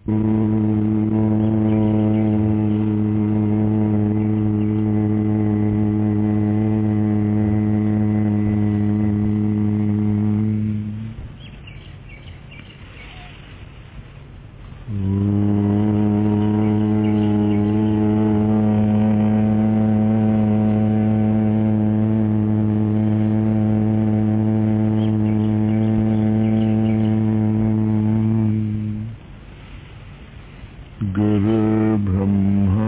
गुरुर्ब्रह्मा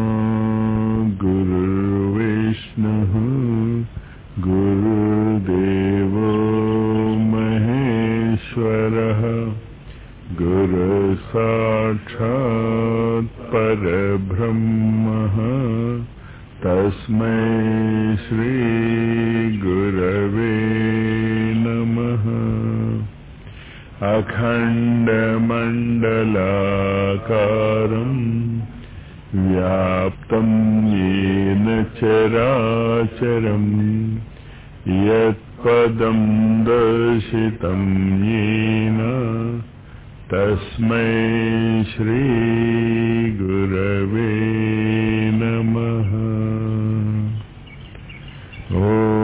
गुरुर्विष्णुः गुरुर्देवो महेश्वरः गुरुसाक्षात् परब्रह्मः तस्मै श्रीगुरवे नमः अखण्डमण्डलाकारम् व्याप्तं येन चराचरम् यत्पदं दर्शितं येन तस्मै श्रीगुरवे नमः ॐ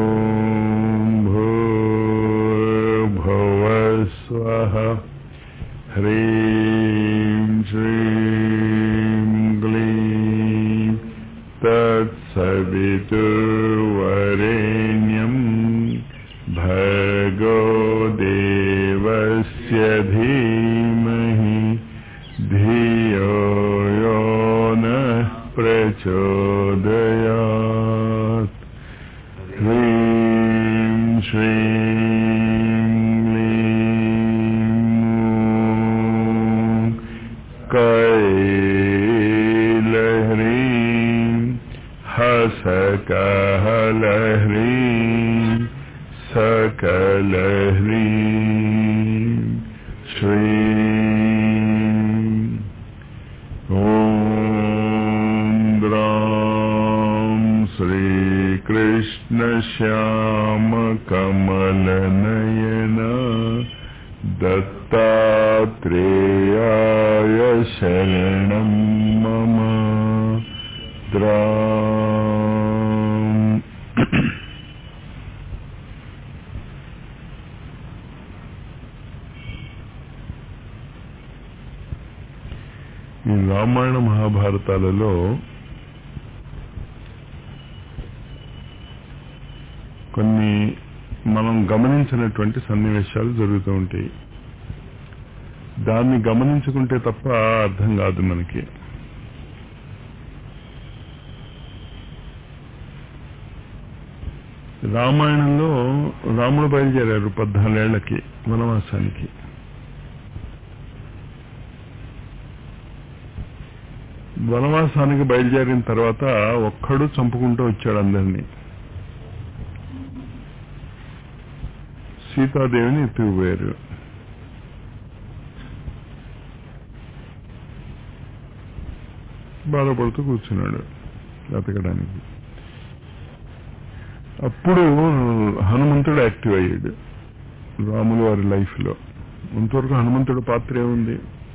भूर्भुवस्वः ह्रीं श्रीं क्लीं तत्सवितुर्वरेण्यम् भर्गो देवस्य धीमहि धियो यो नः प्रचोदयात् ह्रीं श्रीं क्लीं कैलह्रीं हसकहलह्रीं सकलह्रीं श्रीं ॐ द्रां श्रीकृष्णश्यामकमलनयन दत्तात्रेयाय शरणं मम द्रा ఈ రామాయణ మహాభారతాలలో కొన్ని మనం గమనించినటువంటి సన్నివేశాలు జరుగుతూ ఉంటాయి దాన్ని గమనించుకుంటే తప్ప అర్థం కాదు మనకి రామాయణంలో రాముడు బయలుదేరారు పద్నాలుగేళ్లకి వనవాసానికి వనవాసానికి బయలుదేరిన తర్వాత ఒక్కడు చంపుకుంటూ వచ్చాడు అందరినీ సీతాదేవిని ఎత్తుకుపోయారు బాధపడుతూ కూర్చున్నాడు వెతకడానికి అప్పుడు హనుమంతుడు యాక్టివ్ అయ్యాడు రాములు వారి లైఫ్లో అంతవరకు హనుమంతుడు పాత్ర ఏముంది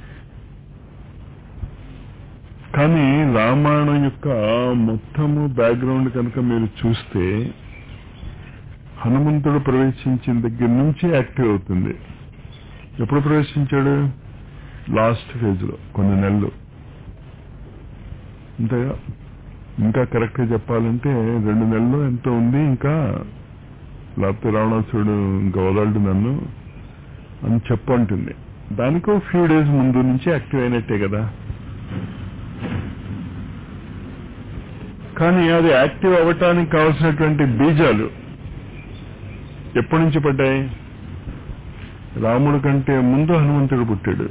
కానీ రామాయణం యొక్క మొత్తము బ్యాక్గ్రౌండ్ కనుక మీరు చూస్తే హనుమంతుడు ప్రవేశించిన దగ్గర నుంచి యాక్టివ్ అవుతుంది ఎప్పుడు ప్రవేశించాడు లాస్ట్ ఫేజ్లో కొన్ని నెలలు అంతేగా ఇంకా కరెక్ట్గా చెప్పాలంటే రెండు నెలలు ఎంతో ఉంది ఇంకా లేకపోతే రావణాసుడు ఇంకా వదలడు నన్ను అని చెప్పంటుంది దానికో ఫ్యూ డేస్ ముందు నుంచి యాక్టివ్ అయినట్టే కదా కానీ అది యాక్టివ్ అవ్వటానికి కావలసినటువంటి బీజాలు ఎప్పటి నుంచి పడ్డాయి రాముడు కంటే ముందు హనుమంతుడు పుట్టాడు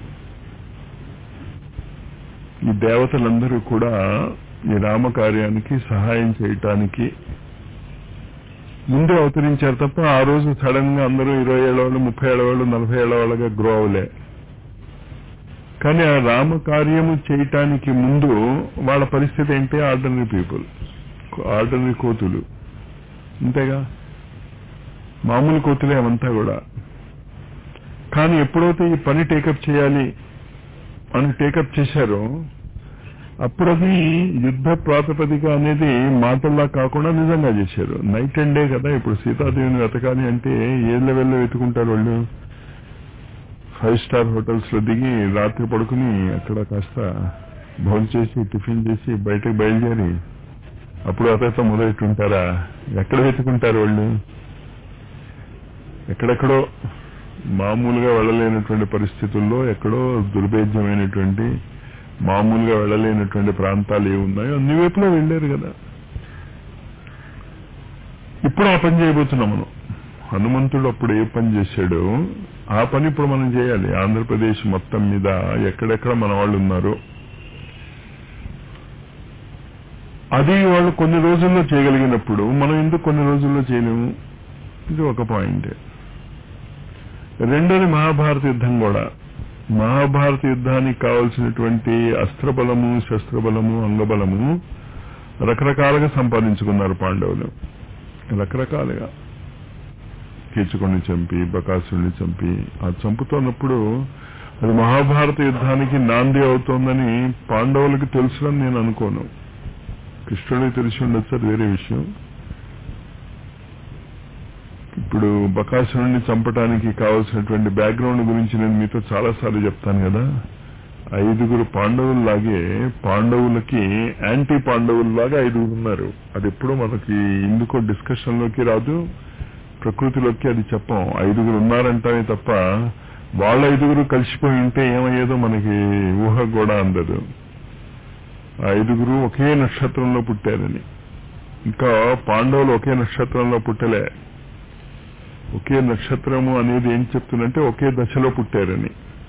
ఈ దేవతలందరూ కూడా ఈ రామకార్యానికి సహాయం చేయటానికి ముందు అవతరించారు తప్ప ఆ రోజు సడన్ గా అందరూ ఇరవై ఏళ్ళ వాళ్ళు ముప్పై ఏళ్ళ వాళ్ళు నలభై ఏళ్ళ వాళ్ళగా గ్రో అవలే కానీ ఆ రామ కార్యము చేయటానికి ముందు వాళ్ళ పరిస్థితి ఏంటి ఆర్డినరీ పీపుల్ ఆర్డినరీ కోతులు అంతేగా మామూలు కోతులే అవంతా కూడా కానీ ఎప్పుడైతే ఈ పని టేకప్ చేయాలి అని టేకప్ చేశారో అప్పుడు అది యుద్ధ ప్రాతిపదిక అనేది మాటల్లా కాకుండా నిజంగా చేశారు నైట్ అండ్ డే కదా ఇప్పుడు సీతాదేవిని వెతకాలి అంటే ఏ లెవెల్లో వెతుకుంటారు వాళ్ళు ఫైవ్ స్టార్ హోటల్స్ లో దిగి రాత్రి పడుకుని అక్కడ కాస్త భోజనం చేసి టిఫిన్ చేసి బయటకు బయలుదేరి అప్పుడు అతనితో మొదలెట్టుంటారా ఎక్కడ వెతుకుంటారు వాళ్ళు ఎక్కడెక్కడో మామూలుగా వెళ్ళలేనటువంటి పరిస్థితుల్లో ఎక్కడో దుర్భేద్యమైనటువంటి మామూలుగా వెళ్ళలేనటువంటి ప్రాంతాలు ఏమున్నాయో అన్ని వైపులో వెళ్ళారు కదా ఇప్పుడు ఆ పని చేయబోతున్నాం మనం హనుమంతుడు అప్పుడు ఏ పని చేశాడో ఆ పని ఇప్పుడు మనం చేయాలి ఆంధ్రప్రదేశ్ మొత్తం మీద ఎక్కడెక్కడ మన వాళ్ళు ఉన్నారో అది వాళ్ళు కొన్ని రోజుల్లో చేయగలిగినప్పుడు మనం ఎందుకు కొన్ని రోజుల్లో చేయలేము ఇది ఒక పాయింట్ రెండోది మహాభారత యుద్ధం కూడా మహాభారత యుద్ధానికి కావలసినటువంటి అస్త్రబలము శస్త్రబలము అంగబలము రకరకాలుగా సంపాదించుకున్నారు పాండవులు రకరకాలుగా కీచుకుని చంపి బకాసుని చంపి ఆ చంపుతున్నప్పుడు అది మహాభారత యుద్ధానికి నాంది అవుతోందని పాండవులకు తెలుసులని నేను అనుకోను కృష్ణుడికి తెలిసి ఉండొచ్చు అది వేరే విషయం ఇప్పుడు బకాసురుణ్ణి చంపడానికి కావలసినటువంటి బ్యాక్గ్రౌండ్ గురించి నేను మీతో చాలాసార్లు చెప్తాను కదా ఐదుగురు పాండవుల్లాగే పాండవులకి యాంటీ పాండవుల్లాగా ఐదుగురు ఉన్నారు అది ఎప్పుడూ మనకి ఇందుకో డిస్కషన్ లోకి రాదు ప్రకృతిలోకి అది చెప్పం ఐదుగురు ఉన్నారంటానే తప్ప వాళ్ళ ఐదుగురు కలిసిపోయి ఉంటే ఏమయ్యేదో మనకి ఊహ కూడా అందదు ఆ ఐదుగురు ఒకే నక్షత్రంలో పుట్టారని ఇంకా పాండవులు ఒకే నక్షత్రంలో పుట్టలే ఒకే నక్షత్రము అనేది ఏం చెప్తుందంటే ఒకే దశలో పుట్టారని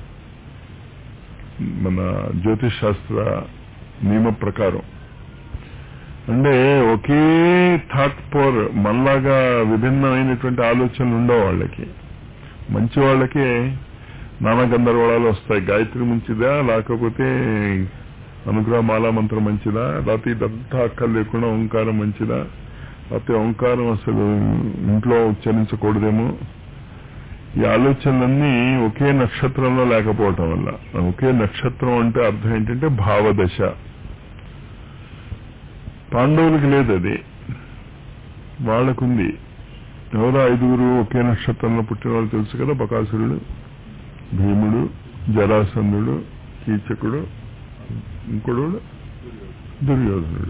మన జ్యోతిష్ శాస్త్ర నియమ ప్రకారం అంటే ఒకే థాట్ పోర్ మనలాగా విభిన్నమైనటువంటి ఆలోచనలు ఉండవు వాళ్ళకి మంచి వాళ్ళకి నానా గందరగోళాలు వస్తాయి గాయత్రి మంచిదా లేకపోతే అనుగ్రహ మాలా మంత్రం మంచిదా లేకపోతే ఇదంతా అక్కర్ లేకుండా ఓంకారం మంచిదా లేకపోతే ఓంకారం అసలు ఇంట్లో ఉచ్చరించకూడదేమో ఈ ఆలోచనలన్నీ ఒకే నక్షత్రంలో లేకపోవటం వల్ల ఒకే నక్షత్రం అంటే అర్థం ఏంటంటే భావదశ పాండవులకి లేదు అది వాళ్ళకుంది ఎవరో ఐదుగురు ఒకే నక్షత్రంలో పుట్టిన వాళ్ళు తెలుసు కదా బకాసురుడు భీముడు జరాసంధుడు కీచకుడు ఇంకోడు దుర్యోధనుడు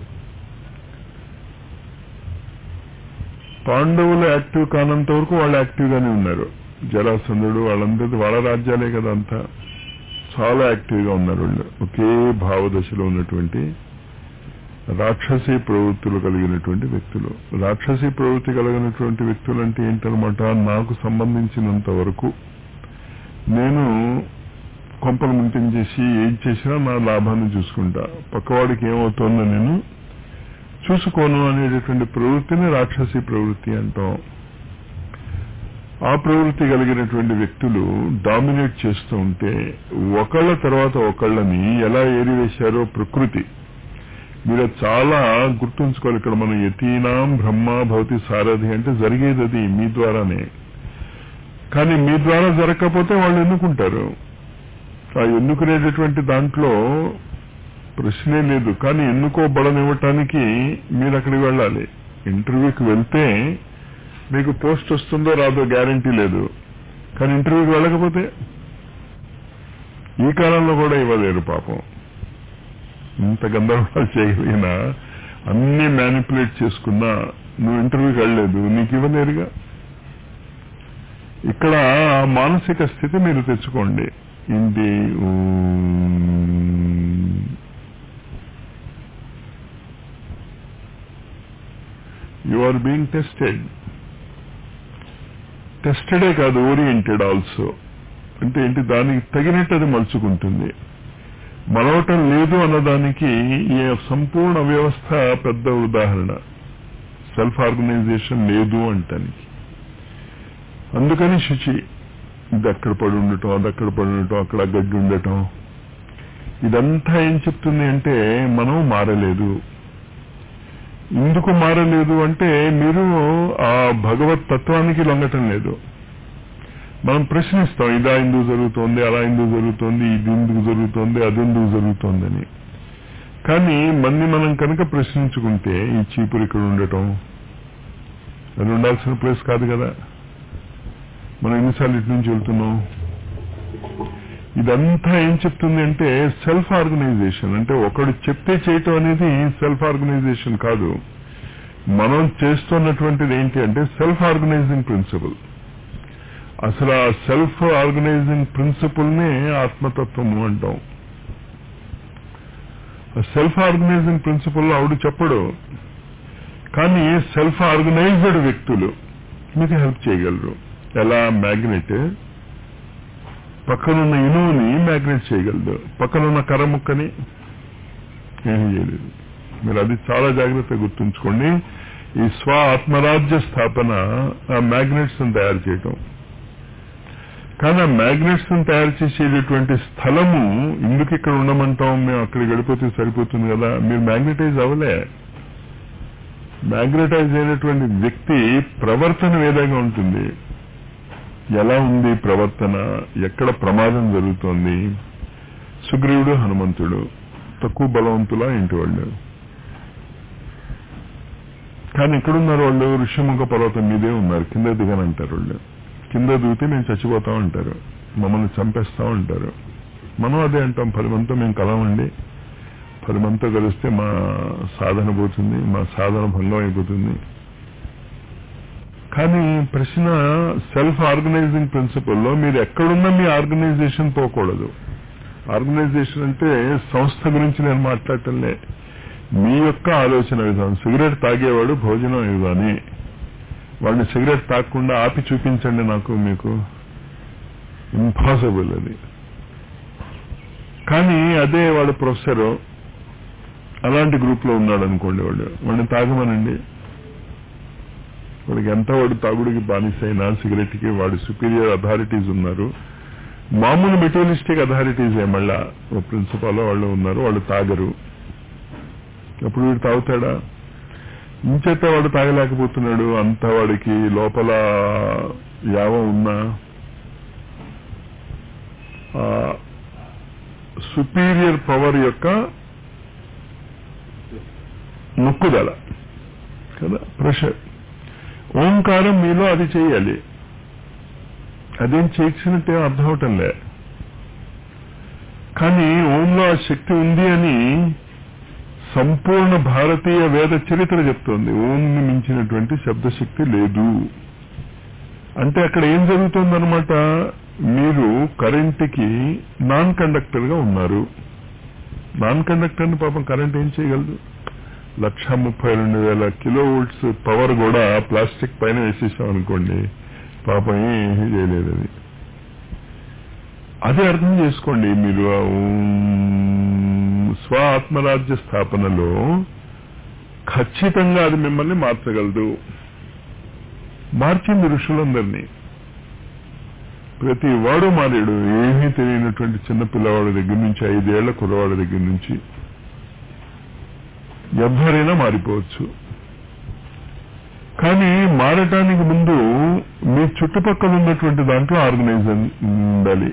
పాండవులు యాక్టివ్ కానంత వరకు వాళ్ళు యాక్టివ్ గానే ఉన్నారు జరాసంధుడు వాళ్ళందరిది వాళ్ళ రాజ్యాలే కదా అంతా చాలా యాక్టివ్ గా ఉన్నారు వాళ్ళు ఒకే భావదశలో ఉన్నటువంటి రాక్షసీ ప్రవృత్తులు కలిగినటువంటి వ్యక్తులు రాక్షసీ ప్రవృత్తి కలిగినటువంటి వ్యక్తులు అంటే ఏంటనమాట నాకు సంబంధించినంత వరకు నేను కొంపలు ముంటించేసి ఏం చేసినా నా లాభాన్ని చూసుకుంటా పక్కవాడికి ఏమవుతోందో నేను చూసుకోను అనేటటువంటి ప్రవృత్తిని రాక్షసీ ప్రవృత్తి అంటాం ఆ ప్రవృత్తి కలిగినటువంటి వ్యక్తులు డామినేట్ చేస్తూ ఉంటే ఒకళ్ళ తర్వాత ఒకళ్ళని ఎలా ఏరివేశారో ప్రకృతి మీరు చాలా గుర్తుంచుకోవాలి ఇక్కడ మనం యతీనాం బ్రహ్మ భవతి సారథి అంటే జరిగేది అది మీ ద్వారానే కానీ మీ ద్వారా జరగకపోతే వాళ్ళు ఎన్నుకుంటారు ఆ ఎన్నుకునేటటువంటి దాంట్లో ప్రశ్నే లేదు కానీ ఎన్నుకోబడనివ్వటానికి మీరు అక్కడికి వెళ్ళాలి ఇంటర్వ్యూకి వెళ్తే మీకు పోస్ట్ వస్తుందో రాదో గ్యారంటీ లేదు కానీ ఇంటర్వ్యూకి వెళ్ళకపోతే ఈ కాలంలో కూడా ఇవ్వలేరు పాపం ఇంత గందరగోళాలు చేయగలిగినా అన్ని మ్యానిపులేట్ చేసుకున్నా నువ్వు ఇంటర్వ్యూకి వెళ్ళలేదు నీకు ఇవ్వలేరుగా ఇక్కడ ఆ మానసిక స్థితి మీరు తెచ్చుకోండి ఇంటి యు ఆర్ బీయింగ్ టెస్టెడ్ టెస్టెడే కాదు ఓరియంటెడ్ ఆల్సో అంటే ఏంటి దానికి తగినట్టు అది మలుచుకుంటుంది మలవటం లేదు అన్నదానికి ఈ సంపూర్ణ వ్యవస్థ పెద్ద ఉదాహరణ సెల్ఫ్ ఆర్గనైజేషన్ లేదు అంటానికి అందుకని శుచి ఇది అక్కడ పడి ఉండటం అది అక్కడ పడి ఉండటం అక్కడ గడ్డి ఉండటం ఇదంతా ఏం చెప్తుంది అంటే మనం మారలేదు ఎందుకు మారలేదు అంటే మీరు ఆ భగవత్ తత్వానికి లొంగటం లేదు మనం ప్రశ్నిస్తాం ఇదా ఎందుకు జరుగుతోంది అలా ఎందుకు జరుగుతోంది ఇది ఎందుకు జరుగుతోంది అది ఎందుకు జరుగుతోందని కానీ మన్ని మనం కనుక ప్రశ్నించుకుంటే ఈ చీపురు ఇక్కడ ఉండటం అది ఉండాల్సిన ప్లేస్ కాదు కదా మనం ఎన్నిసార్లు ఇటు నుంచి వెళ్తున్నాం ఇదంతా ఏం చెప్తుంది అంటే సెల్ఫ్ ఆర్గనైజేషన్ అంటే ఒకడు చెప్తే చేయటం అనేది సెల్ఫ్ ఆర్గనైజేషన్ కాదు మనం చేస్తున్నటువంటిది ఏంటి అంటే సెల్ఫ్ ఆర్గనైజింగ్ ప్రిన్సిపల్ అసలు ఆ సెల్ఫ్ ఆర్గనైజింగ్ ప్రిన్సిపల్ నే ఆత్మతత్వము అంటాం సెల్ఫ్ ఆర్గనైజింగ్ ప్రిన్సిపల్ ఆవిడ చెప్పడు కానీ సెల్ఫ్ ఆర్గనైజ్డ్ వ్యక్తులు మీకు హెల్ప్ చేయగలరు ఎలా మ్యాగ్నెట్ పక్కనున్న ఇనువుని మ్యాగ్నెట్ చేయగలదు పక్కనున్న కర్ర ముక్కని ఏమీ చేయలేదు మీరు అది చాలా జాగ్రత్తగా గుర్తుంచుకోండి ఈ స్వ ఆత్మరాజ్య స్థాపన ఆ మ్యాగ్నెట్స్ తయారు చేయటం కానీ ఆ మ్యాగ్నెట్స్ తయారు చేసేటటువంటి స్థలము ఎందుకు ఇక్కడ ఉండమంటాం మేము అక్కడికి వెళ్ళిపోతే సరిపోతుంది కదా మీరు మ్యాగ్నెటైజ్ అవ్వలే మ్యాగ్నెటైజ్ అయినటువంటి వ్యక్తి ప్రవర్తన వేదంగా ఉంటుంది ఎలా ఉంది ప్రవర్తన ఎక్కడ ప్రమాదం జరుగుతోంది సుగ్రీవుడు హనుమంతుడు తక్కువ బలవంతులా ఇంటి వాళ్ళు కానీ ఎక్కడున్నారు వాళ్ళు ఋష్యముఖ పర్వతం మీదే ఉన్నారు కింద దిగనంటారు వాళ్ళు కింద దూకితే మేము చచ్చిపోతాం అంటారు మమ్మల్ని చంపేస్తాం అంటారు మనం అదే అంటాం పది మందితో మేము కలవండి పది మందితో కలిస్తే మా సాధన పోతుంది మా సాధన భంగం అయిపోతుంది కానీ ప్రశ్న సెల్ఫ్ ఆర్గనైజింగ్ ప్రిన్సిపల్లో మీరు ఎక్కడున్నా మీ ఆర్గనైజేషన్ పోకూడదు ఆర్గనైజేషన్ అంటే సంస్థ గురించి నేను మాట్లాడటంలే మీ యొక్క ఆలోచన విధానం సిగరెట్ తాగేవాడు భోజనం ఇవ్వని వాడిని సిగరెట్ తాగకుండా ఆపి చూపించండి నాకు మీకు ఇంపాసిబుల్ అది కానీ అదే వాడు ప్రొఫెసర్ అలాంటి గ్రూప్ లో ఉన్నాడు అనుకోండి వాడు వాడిని తాగమనండి వాడికి ఎంత వాడు తాగుడికి బానిసైనా సిగరెట్ కి వాడు సుపీరియర్ అథారిటీస్ ఉన్నారు మామూలు మెటీరియలిస్టిక్ అథారిటీస్ ఏ మళ్ళా ప్రిన్సిపాల్ వాళ్ళు ఉన్నారు వాళ్ళు తాగరు అప్పుడు వీడు తాగుతాడా ఇంచేత వాడు తాగలేకపోతున్నాడు అంత వాడికి లోపల యావ ఉన్నా సుపీరియర్ పవర్ యొక్క నొక్కుదల కదా ప్రెషర్ ఓంకారం మీలో అది చేయాలి అదేం చేసినట్టే అర్థం అవటంలే కానీ ఓంలో ఆ శక్తి ఉంది అని సంపూర్ణ భారతీయ వేద చరిత్ర చెప్తోంది ఓంని మించినటువంటి శబ్దశక్తి లేదు అంటే అక్కడ ఏం జరుగుతుందనమాట మీరు కరెంటుకి నాన్ కండక్టర్ గా ఉన్నారు నాన్ కండక్టర్ ని పాపం కరెంట్ ఏం చేయగలదు లక్ష ముప్పై రెండు వేల కిలో వోల్ట్స్ పవర్ కూడా ప్లాస్టిక్ పైన వేసేసాం అనుకోండి పాపం ఏమీ చేయలేదు అది అదే అర్థం చేసుకోండి మీరు స్వ ఆత్మరాజ్య స్థాపనలో ఖచ్చితంగా అది మిమ్మల్ని మార్చగలదు మార్చింది ఋషులందరినీ ప్రతి వాడు మారాడు ఏమీ తెలియనటువంటి చిన్న పిల్లవాడి దగ్గర నుంచి ఐదేళ్ల కుర్రవాడి దగ్గర నుంచి ఎవరైనా మారిపోవచ్చు కానీ మారటానికి ముందు మీ చుట్టుపక్కల ఉన్నటువంటి దాంట్లో ఆర్గనైజేషన్ ఉండాలి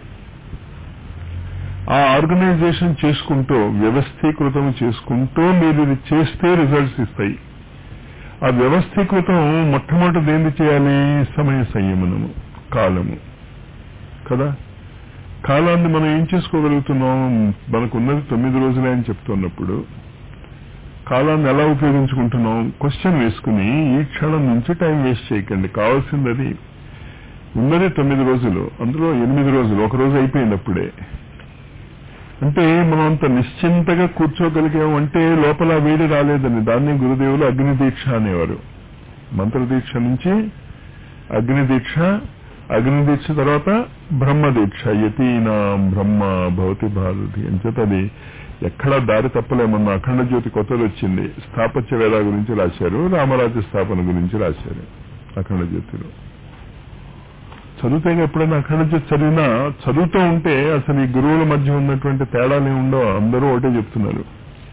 ఆ ఆర్గనైజేషన్ చేసుకుంటూ వ్యవస్థీకృతం చేసుకుంటూ మీరు ఇది చేస్తే రిజల్ట్స్ ఇస్తాయి ఆ వ్యవస్థీకృతం మొట్టమొదటి దేన్ని చేయాలి సమయ సంయమనము కాలము కదా కాలాన్ని మనం ఏం చేసుకోగలుగుతున్నాం మనకున్నది తొమ్మిది రోజులే అని చెప్తున్నప్పుడు కాలాన్ని ఎలా ఉపయోగించుకుంటున్నాం క్వశ్చన్ వేసుకుని ఈ క్షణం నుంచి టైం వేస్ట్ చేయకండి కావాల్సింది అది ఉన్నది తొమ్మిది రోజులు అందులో ఎనిమిది రోజులు ఒక రోజు అయిపోయింది అప్పుడే అంటే మనం అంత నిశ్చింతగా కూర్చోగలిగాము అంటే లోపల వేడి రాలేదని దాన్ని గురుదేవులు అగ్ని దీక్ష అనేవారు మంత్ర దీక్ష నుంచి అగ్ని దీక్ష అగ్ని దీక్ష తర్వాత బ్రహ్మ దీక్ష యతీనాం బ్రహ్మ భవతి భారతి అని చెప్పి అది ఎక్కడా దారి తప్పలేమన్న అఖండ జ్యోతి కొత్తది వచ్చింది స్థాపత్య వేద గురించి రాశారు రామరాజ్య స్థాపన గురించి రాశారు అఖండ జ్యోతిలో చదివితే ఎప్పుడైనా అఖండ జ్యోతి చదివినా చదువుతూ ఉంటే అసలు ఈ గురువుల మధ్య ఉన్నటువంటి తేడాలు ఉండవు అందరూ ఒకటే చెప్తున్నారు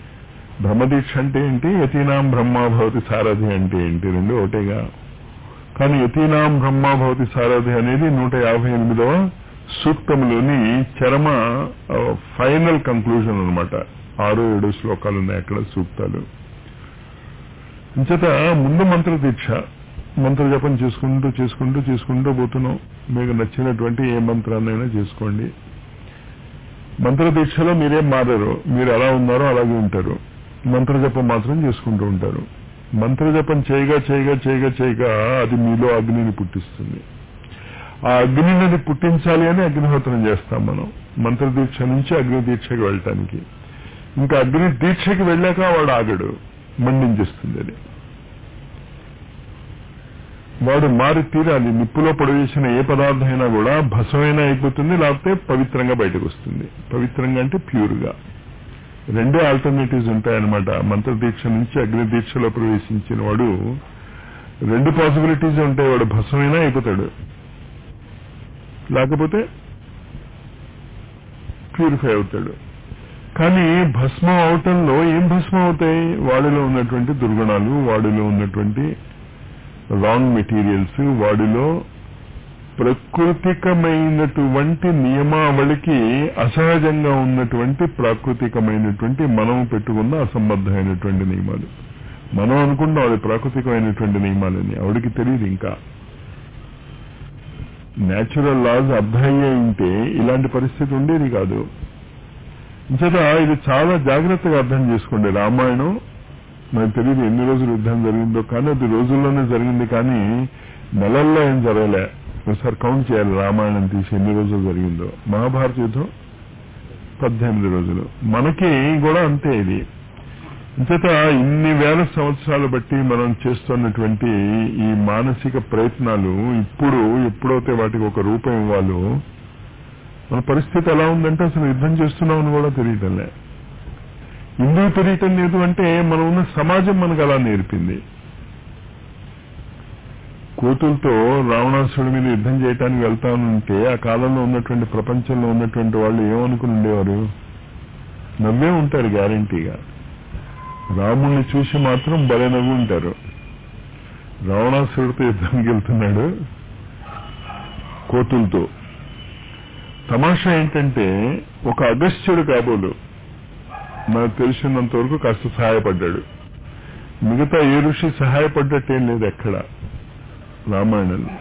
బ్రహ్మదీక్ష అంటే ఏంటి యతీనాం బ్రహ్మ భవతి సారథి అంటే ఏంటి రెండు ఒకటేగా కానీ యతీనాం బ్రహ్మ భవతి సారథి అనేది నూట యాభై ఎనిమిదవ సూక్తంలోని చరమ ఫైనల్ కంక్లూజన్ అనమాట ఆరు ఏడు శ్లోకాలు ఉన్నాయి అక్కడ సూక్తాలు ఇంచేత ముందు మంత్ర దీక్ష మంత్ర జపం చేసుకుంటూ చేసుకుంటూ చేసుకుంటూ పోతున్నాం మీకు నచ్చినటువంటి ఏ మంత్రాన్నైనా చేసుకోండి మంత్ర దీక్షలో మీరేం మారరు మీరు ఎలా ఉన్నారో అలాగే ఉంటారు మంత్ర జపం మాత్రం చేసుకుంటూ ఉంటారు మంత్ర జపం చేయగా చేయగా చేయగా చేయగా అది మీలో అగ్నిని పుట్టిస్తుంది ఆ అగ్నిని పుట్టించాలి అని అగ్నిహోత్రం చేస్తాం మనం మంత్ర దీక్ష నుంచి అగ్ని దీక్షకి వెళ్ళటానికి ఇంకా అగ్ని దీక్షకి వెళ్ళాక వాడు ఆగడు మండించేస్తుంది అది వాడు మారి తీరాలి నిప్పులో పొడవేసిన ఏ పదార్థం అయినా కూడా భస్మైనా అయిపోతుంది లేకపోతే పవిత్రంగా బయటకు వస్తుంది పవిత్రంగా అంటే ప్యూర్గా రెండే ఆల్టర్నేటివ్స్ ఉంటాయన్నమాట మంత్ర దీక్ష నుంచి అగ్ని దీక్షలో ప్రవేశించిన వాడు రెండు పాసిబిలిటీస్ ఉంటాయి వాడు భస్మైనా అయిపోతాడు లేకపోతే ప్యూరిఫై అవుతాడు కానీ భస్మం అవటంలో ఏం భస్మం అవుతాయి వాడిలో ఉన్నటువంటి దుర్గుణాలు వాడిలో ఉన్నటువంటి రాంగ్ మెటీరియల్స్ వాడిలో ప్రకృతికమైనటువంటి నియమావళికి అసహజంగా ఉన్నటువంటి ప్రాకృతికమైనటువంటి మనం పెట్టుకున్న అసంబద్ధమైనటువంటి నియమాలు మనం అనుకుంటాం అది ప్రాకృతికమైనటువంటి నియమాలని ఆవిడికి తెలియదు ఇంకా న్యాచురల్ లాస్ అర్థమయ్యే ఉంటే ఇలాంటి పరిస్థితి ఉండేది కాదు ఇంచేత ఇది చాలా జాగ్రత్తగా అర్థం చేసుకోండి రామాయణం నాకు తెలియదు ఎన్ని రోజులు యుద్ధం జరిగిందో కానీ అది రోజుల్లోనే జరిగింది కానీ నెలల్లో ఏం జరగలే ఒకసారి కౌంట్ చేయాలి రామాయణం తీసి ఎన్ని రోజులు జరిగిందో మహాభారత యుద్ధం పద్దెనిమిది రోజులు మనకి కూడా అంతే ఇది అంచేత ఇన్ని వేల సంవత్సరాలు బట్టి మనం చేస్తున్నటువంటి ఈ మానసిక ప్రయత్నాలు ఇప్పుడు ఎప్పుడైతే వాటికి ఒక రూపం ఇవ్వాలో మన పరిస్థితి ఎలా ఉందంటే అసలు యుద్ధం చేస్తున్నామని కూడా తెలియటంలే ఎందుకు తెలియటం లేదు అంటే మనం ఉన్న సమాజం మనకు అలా నేర్పింది కోతులతో రావణాసుడి మీద యుద్ధం చేయడానికి వెళ్తానంటే ఆ కాలంలో ఉన్నటువంటి ప్రపంచంలో ఉన్నటువంటి వాళ్ళు ఏమనుకుని ఉండేవారు నవ్వే ఉంటారు గ్యారంటీగా రాముణ్ణి చూసి మాత్రం భలే నవ్వు ఉంటారు రావణాసుడితో యుద్ధానికి వెళ్తున్నాడు కోతులతో తమాషా ఏంటంటే ఒక అగస్త్యుడు కాబోలు నాకు తెలిసినంత వరకు కాస్త సహాయపడ్డాడు మిగతా ఏ ఋషి సహాయపడ్డట్టేం లేదు ఎక్కడ రామాయణంలో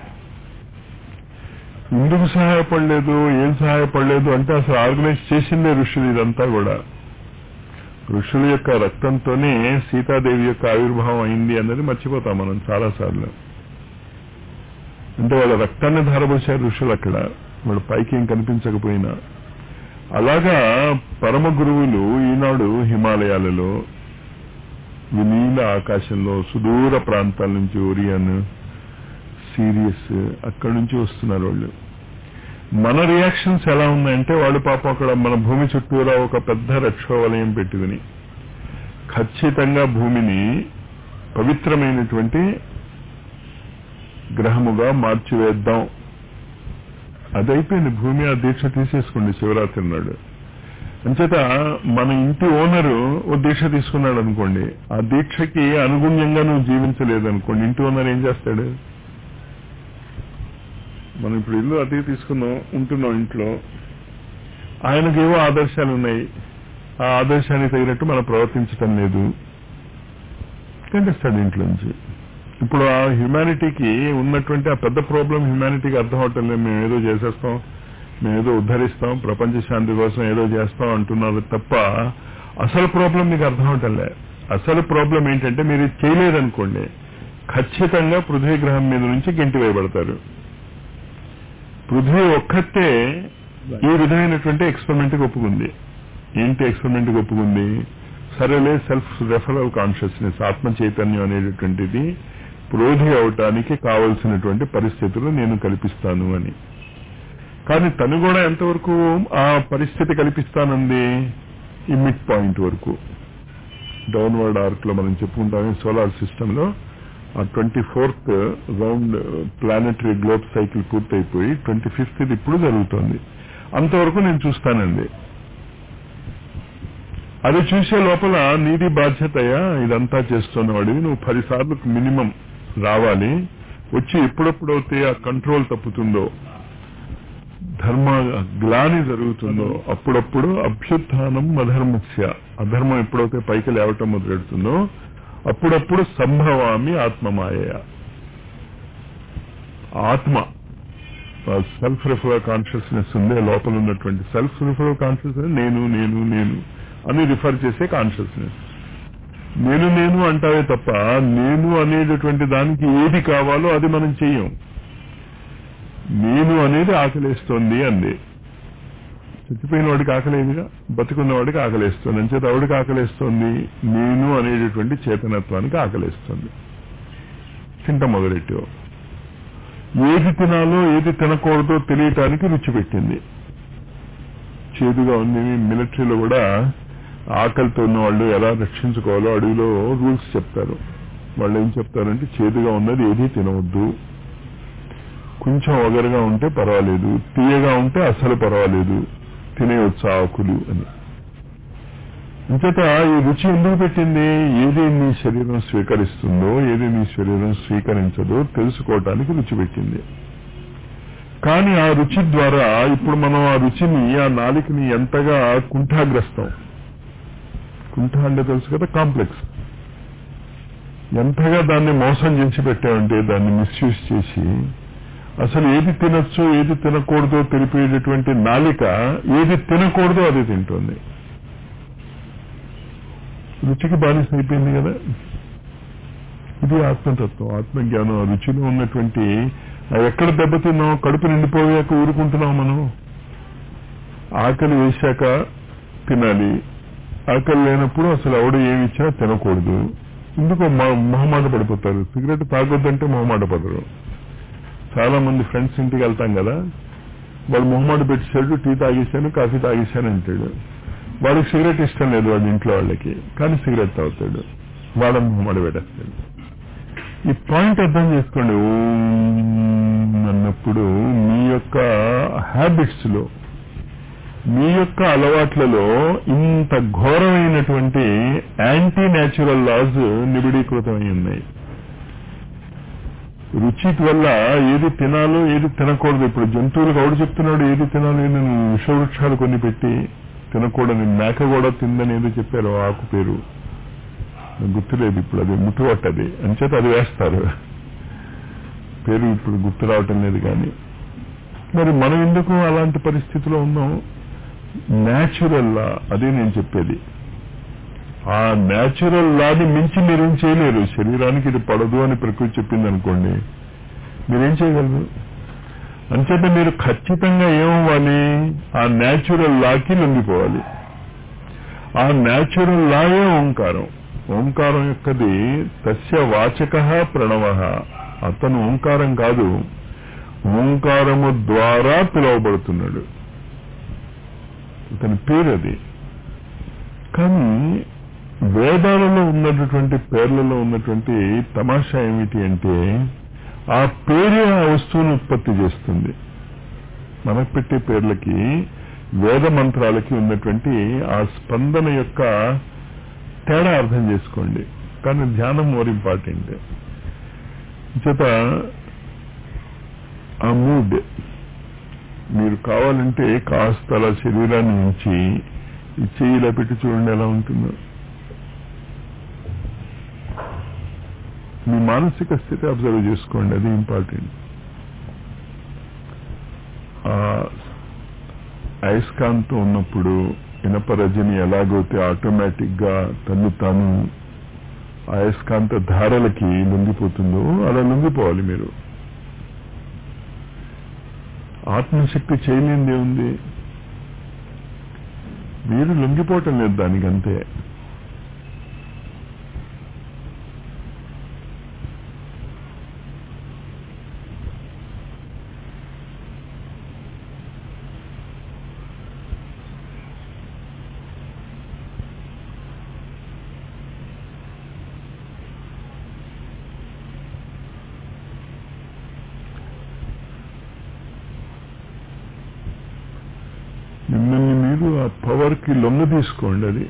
ఎందుకు సహాయపడలేదు ఏం సహాయపడలేదు అంటే అసలు ఆర్గనైజ్ చేసిందే ఋషులు ఇదంతా కూడా ఋషుల యొక్క రక్తంతోనే సీతాదేవి యొక్క ఆవిర్భావం అయింది అన్నది మర్చిపోతాం మనం చాలాసార్లు అంటే వాళ్ళ రక్తాన్ని ధారపోసారు ఋషులు అక్కడ వాళ్ళ పైకి ఏం కనిపించకపోయినా అలాగా పరమ గురువులు ఈనాడు హిమాలయాలలో వినీల ఆకాశంలో సుదూర ప్రాంతాల నుంచి ఒరియన్ సీరియస్ అక్కడి నుంచి వస్తున్నారు వాళ్ళు మన రియాక్షన్స్ ఎలా ఉన్నాయంటే వాళ్ళు పాపం అక్కడ మన భూమి చుట్టూరా ఒక పెద్ద రక్షోవలయం పెట్టుకుని ఖచ్చితంగా భూమిని పవిత్రమైనటువంటి గ్రహముగా మార్చివేద్దాం అదైపోయింది భూమి ఆ దీక్ష తీసేసుకోండి శివరాత్రి నాడు అంచేత మన ఇంటి ఓనరు ఓ దీక్ష తీసుకున్నాడు అనుకోండి ఆ దీక్షకి అనుగుణ్యంగా నువ్వు జీవించలేదు అనుకోండి ఇంటి ఓనర్ ఏం చేస్తాడు మనం ఇప్పుడు ఇల్లు అదే తీసుకున్నాం ఉంటున్నాం ఇంట్లో ఆయనకేవో ఆదర్శాలు ఉన్నాయి ఆ ఆదర్శానికి తగినట్టు మనం ప్రవర్తించటం లేదు కంటేస్తాడు ఇంట్లోంచి ఇప్పుడు ఆ హ్యుమానిటీకి ఉన్నటువంటి ఆ పెద్ద ప్రాబ్లం హ్యుమానిటీకి అర్థం అవటం లేదు మేము ఏదో చేసేస్తాం మేము ఏదో ఉద్ధరిస్తాం ప్రపంచ శాంతి కోసం ఏదో చేస్తాం అంటున్నారు తప్ప అసలు ప్రాబ్లం మీకు అర్థం అవటం లే అసలు ప్రాబ్లం ఏంటంటే మీరు ఇది చేయలేదనుకోండి ఖచ్చితంగా పృథ్వీ గ్రహం మీద నుంచి గెంటి వేయబడతారు పృథ్వీ ఒక్కతే ఈ విధమైనటువంటి ఎక్స్పెరిమెంట్ కి ఒప్పుకుంది ఏంటి ఎక్స్పెరిమెంట్ కి ఒప్పుకుంది సరేలే సెల్ఫ్ రెఫరల్ కాన్షియస్నెస్ ఆత్మ చైతన్యం అనేటటువంటిది ప్రోధి అవటానికి కావలసినటువంటి పరిస్థితులు నేను కల్పిస్తాను అని కానీ తను కూడా ఎంతవరకు ఆ పరిస్థితి కల్పిస్తానంది ఈ మిడ్ పాయింట్ వరకు డౌన్వర్డ్ ఆర్క్ లో మనం చెప్పుకుంటాం సోలార్ సిస్టమ్ లో ఆ twenty fourth round planetary globe cycle పూర్తయిపోయి ట్వంటీ ఫిఫ్త్ ఇది ఇప్పుడు జరుగుతోంది అంతవరకు నేను చూస్తానండి అది చూసే లోపల నీది బాధ్యతయా ఇదంతా చేస్తున్నవాడివి నువ్వు పదిసార్లు మినిమం రావాలి వచ్చి ఎప్పుడెప్పుడైతే ఆ కంట్రోల్ తప్పుతుందో ధర్మ గ్లాని జరుగుతుందో అప్పుడప్పుడు అభ్యుత్థానం అధర్మస్య అధర్మం ఎప్పుడైతే పైకి లేవటం మొదలెడుతుందో అప్పుడప్పుడు సంభవామి ఆత్మమాయ ఆత్మ సెల్ఫ్ రిఫర్ కాన్షియస్నెస్ ఉందే లోపల ఉన్నటువంటి సెల్ఫ్ రిఫర్ కాన్షియస్నెస్ నేను నేను నేను అని రిఫర్ చేసే కాన్షియస్నెస్ నేను నేను అంటావే తప్ప నేను అనేటటువంటి దానికి ఏది కావాలో అది మనం చెయ్యం నేను అనేది ఆకలేస్తోంది అంది చచ్చిపోయిన వాడికి ఆకలేదుగా బతుకున్న వాడికి ఆకలేస్తుంది అంచేత ఎవడికి ఆకలేస్తోంది నేను అనేటటువంటి చేతనత్వానికి ఆకలేస్తుంది తింట మొదలెట్టు ఏది తినాలో ఏది తినకూడదో తెలియటానికి రుచి పెట్టింది చేదుగా ఉంది మిలిటరీలో కూడా ఆకలితో ఉన్న వాళ్ళు ఎలా రక్షించుకోవాలో అడవిలో రూల్స్ చెప్తారు వాళ్ళు ఏం చెప్తారంటే చేదుగా ఉన్నది ఏది తినవద్దు కొంచెం ఒగరుగా ఉంటే పర్వాలేదు తీయగా ఉంటే అసలు పర్వాలేదు తినేయొచ్చు ఆకులు అని అంచేత ఈ రుచి ఎందుకు పెట్టింది ఏది నీ శరీరం స్వీకరిస్తుందో ఏది నీ శరీరం స్వీకరించదో తెలుసుకోవటానికి రుచి పెట్టింది కానీ ఆ రుచి ద్వారా ఇప్పుడు మనం ఆ రుచిని ఆ నాలికని ఎంతగా కుంఠాగ్రస్తం కుంఠ అంటే తెలుసు కదా కాంప్లెక్స్ ఎంతగా దాన్ని మోసం చేసి పెట్టామంటే దాన్ని మిస్యూజ్ చేసి అసలు ఏది తినొచ్చు ఏది తినకూడదో తెలిపేటటువంటి నాలిక ఏది తినకూడదో అది తింటుంది రుచికి బానిస అయిపోయింది కదా ఇది ఆత్మతత్వం ఆత్మజ్ఞానం ఆ రుచిలో ఉన్నటువంటి ఆ ఎక్కడ దెబ్బతిన్నాం కడుపు నిండిపోయాక ఊరుకుంటున్నాం మనం ఆకలి వేశాక తినాలి ఆకలి లేనప్పుడు అసలు ఎవడు ఏమి ఇచ్చినా తినకూడదు ఎందుకో మొహమాట పడిపోతారు సిగరెట్ తాగొద్దంటే మొహమాట పడరు చాలా మంది ఫ్రెండ్స్ ఇంటికి వెళ్తాం కదా వాడు మొహమాట పెట్టేశాడు టీ తాగేశాను కాఫీ తాగేశాను అంటాడు వాడికి సిగరెట్ ఇష్టం లేదు వాడి ఇంట్లో వాళ్ళకి కానీ సిగరెట్ తాగుతాడు వాడ మొహమాట పెట్టేస్తాడు ఈ పాయింట్ అర్థం చేసుకోండి ఓం అన్నప్పుడు మీ యొక్క హ్యాబిట్స్ లో మీ యొక్క అలవాట్లలో ఇంత ఘోరమైనటువంటి యాంటీ న్యాచురల్ లాస్ నిబిడీకృతమై ఉన్నాయి రుచి వల్ల ఏది తినాలో ఏది తినకూడదు ఇప్పుడు జంతువులకు ఎవడు చెప్తున్నాడు ఏది తినాలో ఏది నువ్వు విషవృక్షాలు కొన్ని పెట్టి తినకూడని మేక కూడా తిందని ఏదో చెప్పారు ఆకు పేరు గుర్తులేదు ఇప్పుడు అది ముట్టువట్టది అంచేత అది వేస్తారు పేరు ఇప్పుడు గుర్తు రావటం లేదు కానీ మరి మనం ఎందుకు అలాంటి పరిస్థితిలో ఉన్నాం న్యాచురల్ లా అదే నేను చెప్పేది ఆ న్యాచురల్ లాని మించి మీరేం చేయలేరు శరీరానికి ఇది పడదు అని ప్రకృతి చెప్పింది అనుకోండి మీరేం చేయగలరు అంచేత మీరు ఖచ్చితంగా ఏమవ్వాలి ఆ న్యాచురల్ లాకి లొంగిపోవాలి ఆ న్యాచురల్ లాయే ఓంకారం ఓంకారం యొక్కది తస్య వాచక ప్రణవ అతను ఓంకారం కాదు ఓంకారము ద్వారా పిలువబడుతున్నాడు ఇతని పేరు అది కానీ వేదాలలో ఉన్నటువంటి పేర్లలో ఉన్నటువంటి తమాషా ఏమిటి అంటే ఆ పేరే ఆ వస్తువును ఉత్పత్తి చేస్తుంది మనకు పెట్టే పేర్లకి వేద మంత్రాలకి ఉన్నటువంటి ఆ స్పందన యొక్క తేడా అర్థం చేసుకోండి కానీ ధ్యానం మోర్ ఇంపార్టెంట్ చేత ఆ మూడ్ మీరు కావాలంటే కాస్త అలా శరీరాన్ని ఉంచి ఈ చెయ్యి ఇలా పెట్టి చూడండి ఎలా ఉంటుందో మీ మానసిక స్థితి అబ్జర్వ్ చేసుకోండి అది ఇంపార్టెంట్ అయస్కాంతం ఉన్నప్పుడు ఇనప రజని ఎలాగైతే ఆటోమేటిక్ గా తను తాను అయస్కాంత ధారలకి లొంగిపోతుందో అలా లొంగిపోవాలి మీరు ఆత్మశక్తి చేయలేనిదే ఉంది మీరు లొంగిపోవటం లేదు దానికంతే మిమ్మల్ని మీరు ఆ పవర్ కి లొంగ తీసుకోండి అది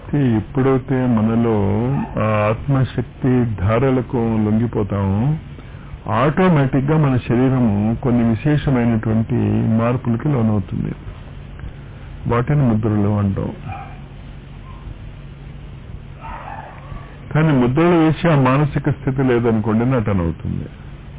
అయితే ఎప్పుడైతే మనలో ఆ ఆత్మశక్తి ధారలకు లొంగిపోతామో ఆటోమేటిక్ గా మన శరీరము కొన్ని విశేషమైనటువంటి మార్పులకి లోనవుతుంది వాటిని ముద్రలు అంటాం కానీ ముద్రలు వేసి ఆ మానసిక స్థితి లేదనుకోండి నటన అవుతుంది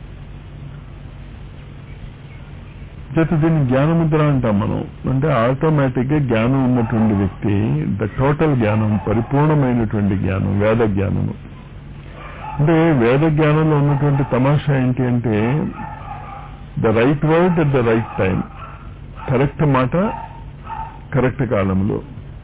చేత దీన్ని జ్ఞానముద్ర అంటాం మనం అంటే ఆటోమేటిక్ గా జ్ఞానం ఉన్నటువంటి వ్యక్తి ద టోటల్ జ్ఞానం పరిపూర్ణమైనటువంటి జ్ఞానం వేద జ్ఞానము అంటే వేద జ్ఞానంలో ఉన్నటువంటి తమాషా ఏంటి అంటే the right word at the right time correct మాట కరెక్ట్ కాలంలో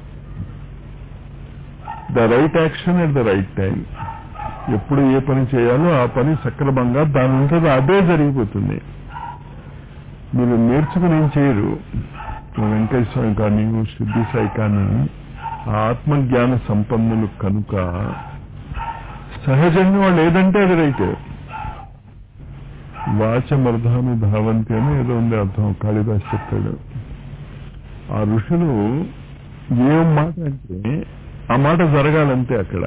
the right action at the right time ఎప్పుడు ఏ పని చేయాలో ఆ పని సక్రమంగా దాని ఉంటుంది అదే జరిగిపోతుంది మీరు నేర్చుకుని ఏం చేయరు వెంకటేశ్వర స్వామి కానీ సిద్ధి సాయి కానీ ఆ ఆత్మజ్ఞాన సంపన్నులు కనుక సహజంగా వాళ్ళు ఏదంటే అది రైతే వాచమర్ధామి ధావంతి అని ఏదో ఉంది అర్థం కాళిదాస్ చెప్తాడు ఆ ఋషులు ఏం మాట అంటే ఆ మాట జరగాలంతే అక్కడ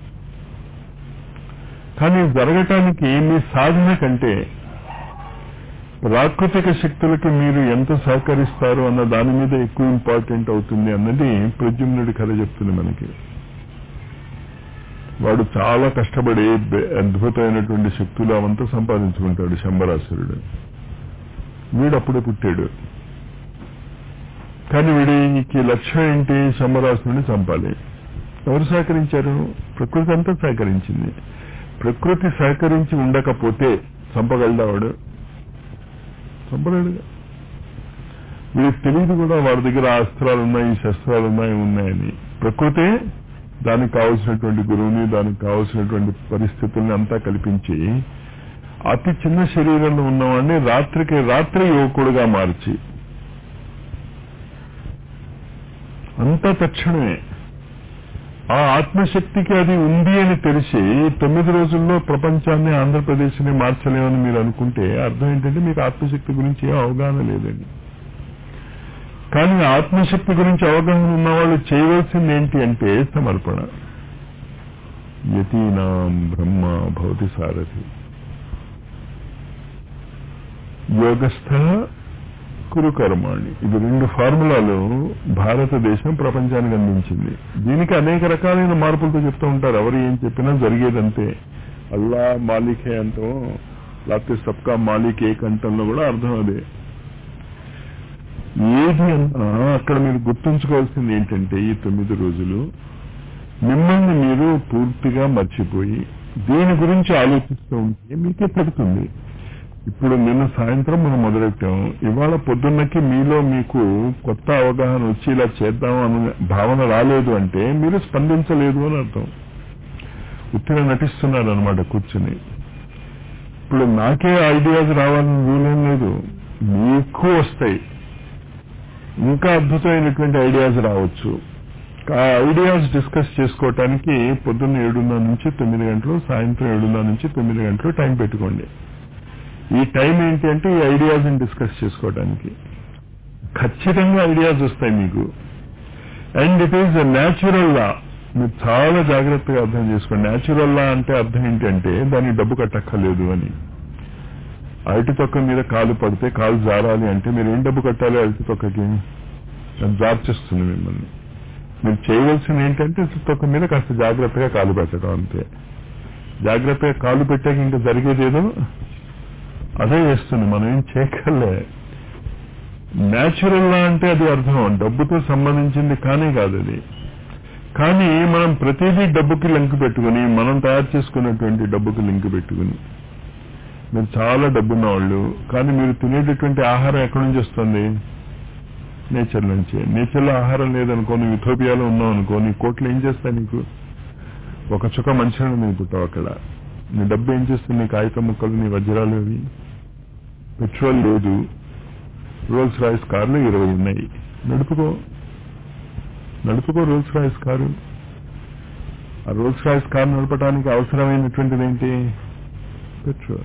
కానీ జరగటానికి మీ సాధన కంటే ప్రాకృతిక శక్తులకి మీరు ఎంత సహకరిస్తారు అన్న దాని మీద ఎక్కువ ఇంపార్టెంట్ అవుతుంది అన్నది ప్రద్యుమ్నుడి కథ చెప్తుంది మనకి వాడు చాలా కష్టపడి బె- అద్భుతమైనటువంటి శక్తులు అవంతా సంపాదించుకుంటాడు శంబరాసురుడు వీడు అప్పుడే పుట్టాడు కానీ వీడికి లక్ష్యం ఏంటి శంబరాసురుడిని చంపాలి ఎవరు సహకరించారు ప్రకృతి అంతా సహకరించింది ప్రకృతి సహకరించి ఉండకపోతే చంపగలడా వాడు చంపలేడుగా వీడికి తెలియదు కూడా వాడి దగ్గర ఆ అస్త్రాలు ఉన్నాయి శస్త్రాలు ఉన్నాయి ఉన్నాయని ప్రకృతే దానికి కావలసినటువంటి గురువుని దానికి కావలసినటువంటి పరిస్థితుల్ని అంతా కల్పించి అతి చిన్న శరీరంలో ఉన్నవాడిని రాత్రికి రాత్రి యువకుడుగా మార్చి అంతా తక్షణమే ఆ ఆత్మశక్తికి అది ఉంది అని తెలిసి తొమ్మిది రోజుల్లో ప్రపంచాన్ని ఆంధ్రప్రదేశ్ని మార్చలేమని మీరు అనుకుంటే అర్థం ఏంటంటే మీకు ఆత్మశక్తి గురించి ఏం అవగాహన లేదండి కానీ ఆత్మశక్తి గురించి అవగాహన ఉన్న వాళ్ళు చేయవలసింది ఏంటి అంటే సమర్పణ యతీనాం బ్రహ్మ భవతి సారథి యోగస్థ కురు కర్మాణి ఇది రెండు ఫార్ములాలు భారతదేశం ప్రపంచానికి అందించింది దీనికి అనేక రకాలైన మార్పులతో చెప్తూ ఉంటారు ఎవరు ఏం చెప్పినా జరిగేదంతే అల్లా మాలికే అంటాం లేకపోతే సబ్కా మాలిక్ ఏ కంఠంలో కూడా అర్థం అదే ఏది అన్నా అక్కడ మీరు గుర్తుంచుకోవాల్సింది ఏంటంటే ఈ తొమ్మిది రోజులు మిమ్మల్ని మీరు పూర్తిగా మర్చిపోయి దేని గురించి ఆలోచిస్తూ ఉంటే మీకే పడుతుంది ఇప్పుడు నిన్న సాయంత్రం మనం మొదలెట్టాం ఇవాళ పొద్దున్నకి మీలో మీకు కొత్త అవగాహన వచ్చి ఇలా చేద్దాం అనే భావన రాలేదు అంటే మీరు స్పందించలేదు అని అర్థం ఉత్తిగా నటిస్తున్నారు అనమాట కూర్చుని ఇప్పుడు నాకే ఐడియాస్ రావాలని రూల్ ఏం లేదు మీకు వస్తాయి ఇంకా అద్భుతమైనటువంటి ఐడియాస్ రావచ్చు ఆ ఐడియాస్ డిస్కస్ చేసుకోవటానికి పొద్దున్న ఏడున్నర నుంచి తొమ్మిది గంటలు సాయంత్రం ఏడున్నర నుంచి తొమ్మిది గంటలు టైం పెట్టుకోండి ఈ టైం ఏంటి అంటే ఈ ఐడియాస్ డిస్కస్ చేసుకోవడానికి ఖచ్చితంగా ఐడియాస్ వస్తాయి మీకు అండ్ ఇట్ ఈస్ న్యాచురల్ లా మీరు చాలా జాగ్రత్తగా అర్థం చేసుకోండి న్యాచురల్ లా అంటే అర్థం ఏంటంటే దానికి డబ్బు కట్టక్కర్లేదు అని అరటి తొక్క మీద కాలు పడితే కాలు జారాలి అంటే మీరు ఏం డబ్బు కట్టాలి అరటి తొక్కకి అది జార్చేస్తుంది మిమ్మల్ని మీరు చేయవలసింది ఏంటంటే తొక్క మీద కాస్త జాగ్రత్తగా కాలు పెట్టడం అంతే జాగ్రత్తగా కాలు పెట్టాక ఇంకా జరిగేదేదో అదే చేస్తుంది మనం ఏం చేయగలే న్యాచురల్ లా అంటే అది అర్థం డబ్బుతో సంబంధించింది కానే కాదు అది కానీ మనం ప్రతిదీ డబ్బుకి లింక్ పెట్టుకుని మనం తయారు చేసుకున్నటువంటి డబ్బుకి లింక్ పెట్టుకుని మీరు చాలా డబ్బున్న వాళ్ళు కానీ మీరు తినేటటువంటి ఆహారం ఎక్కడి నుంచి వస్తుంది నేచర్ నుంచి నేచర్లో ఆహారం లేదనుకో నువ్వు ఇథోపియాలో ఉన్నావు అనుకో నీ కోట్లు ఏం చేస్తాయి నీకు ఒక చుక్క మంచిగా నీకు పుట్టావు అక్కడ నీ డబ్బు ఏం చేస్తుంది నీ కాగితం ముక్కలు నీ వజ్రాలు అవి పెట్రోల్ లేదు రోల్స్ రాయిస్ కార్లు ఇరవై ఉన్నాయి నడుపుకో నడుపుకో రోల్స్ రాయిస్ కారు ఆ రోల్స్ రాయిస్ కారు నడపడానికి అవసరమైనటువంటిది ఏంటి పెట్రోల్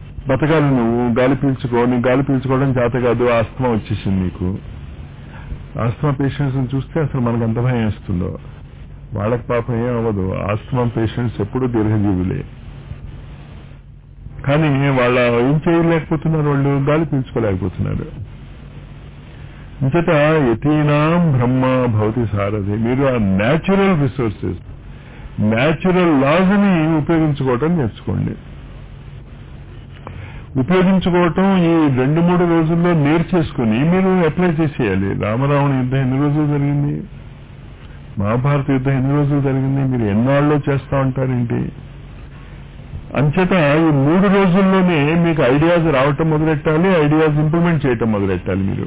బతకాలి నువ్వు గాలి పీల్చుకో నీ గాలి పీల్చుకోవడం చేత కాదు ఆస్తమా వచ్చేసింది నీకు ఆస్తమా పేషెంట్స్ చూస్తే అసలు మనకు ఎంత భయం వేస్తుందో వాళ్ళకి పాపం ఏం అవ్వదు ఆస్తమా పేషెంట్స్ ఎప్పుడూ దీర్ఘజీవులే కానీ వాళ్ళ ఏం చేయలేకపోతున్నారు వాళ్ళు గాలి పీల్చుకోలేకపోతున్నారు ఇంతట యతీనాం బ్రహ్మ భవతి సారథి మీరు ఆ న్యాచురల్ రిసోర్సెస్ న్యాచురల్ లాస్ ని ఉపయోగించుకోవటం నేర్చుకోండి ఉపయోగించుకోవటం ఈ రెండు మూడు రోజుల్లో నేర్చేసుకుని మీరు అప్లై చేసేయాలి రామరావణ యుద్ధం ఎన్ని రోజులు జరిగింది మహాభారత యుద్ధం ఎన్ని రోజులు జరిగింది మీరు ఎన్నాళ్ళలో చేస్తా ఉంటారేంటి అంచేత ఈ మూడు రోజుల్లోనే మీకు ఐడియాస్ రావటం మొదలెట్టాలి ఐడియాస్ ఇంప్లిమెంట్ చేయటం మొదలెట్టాలి మీరు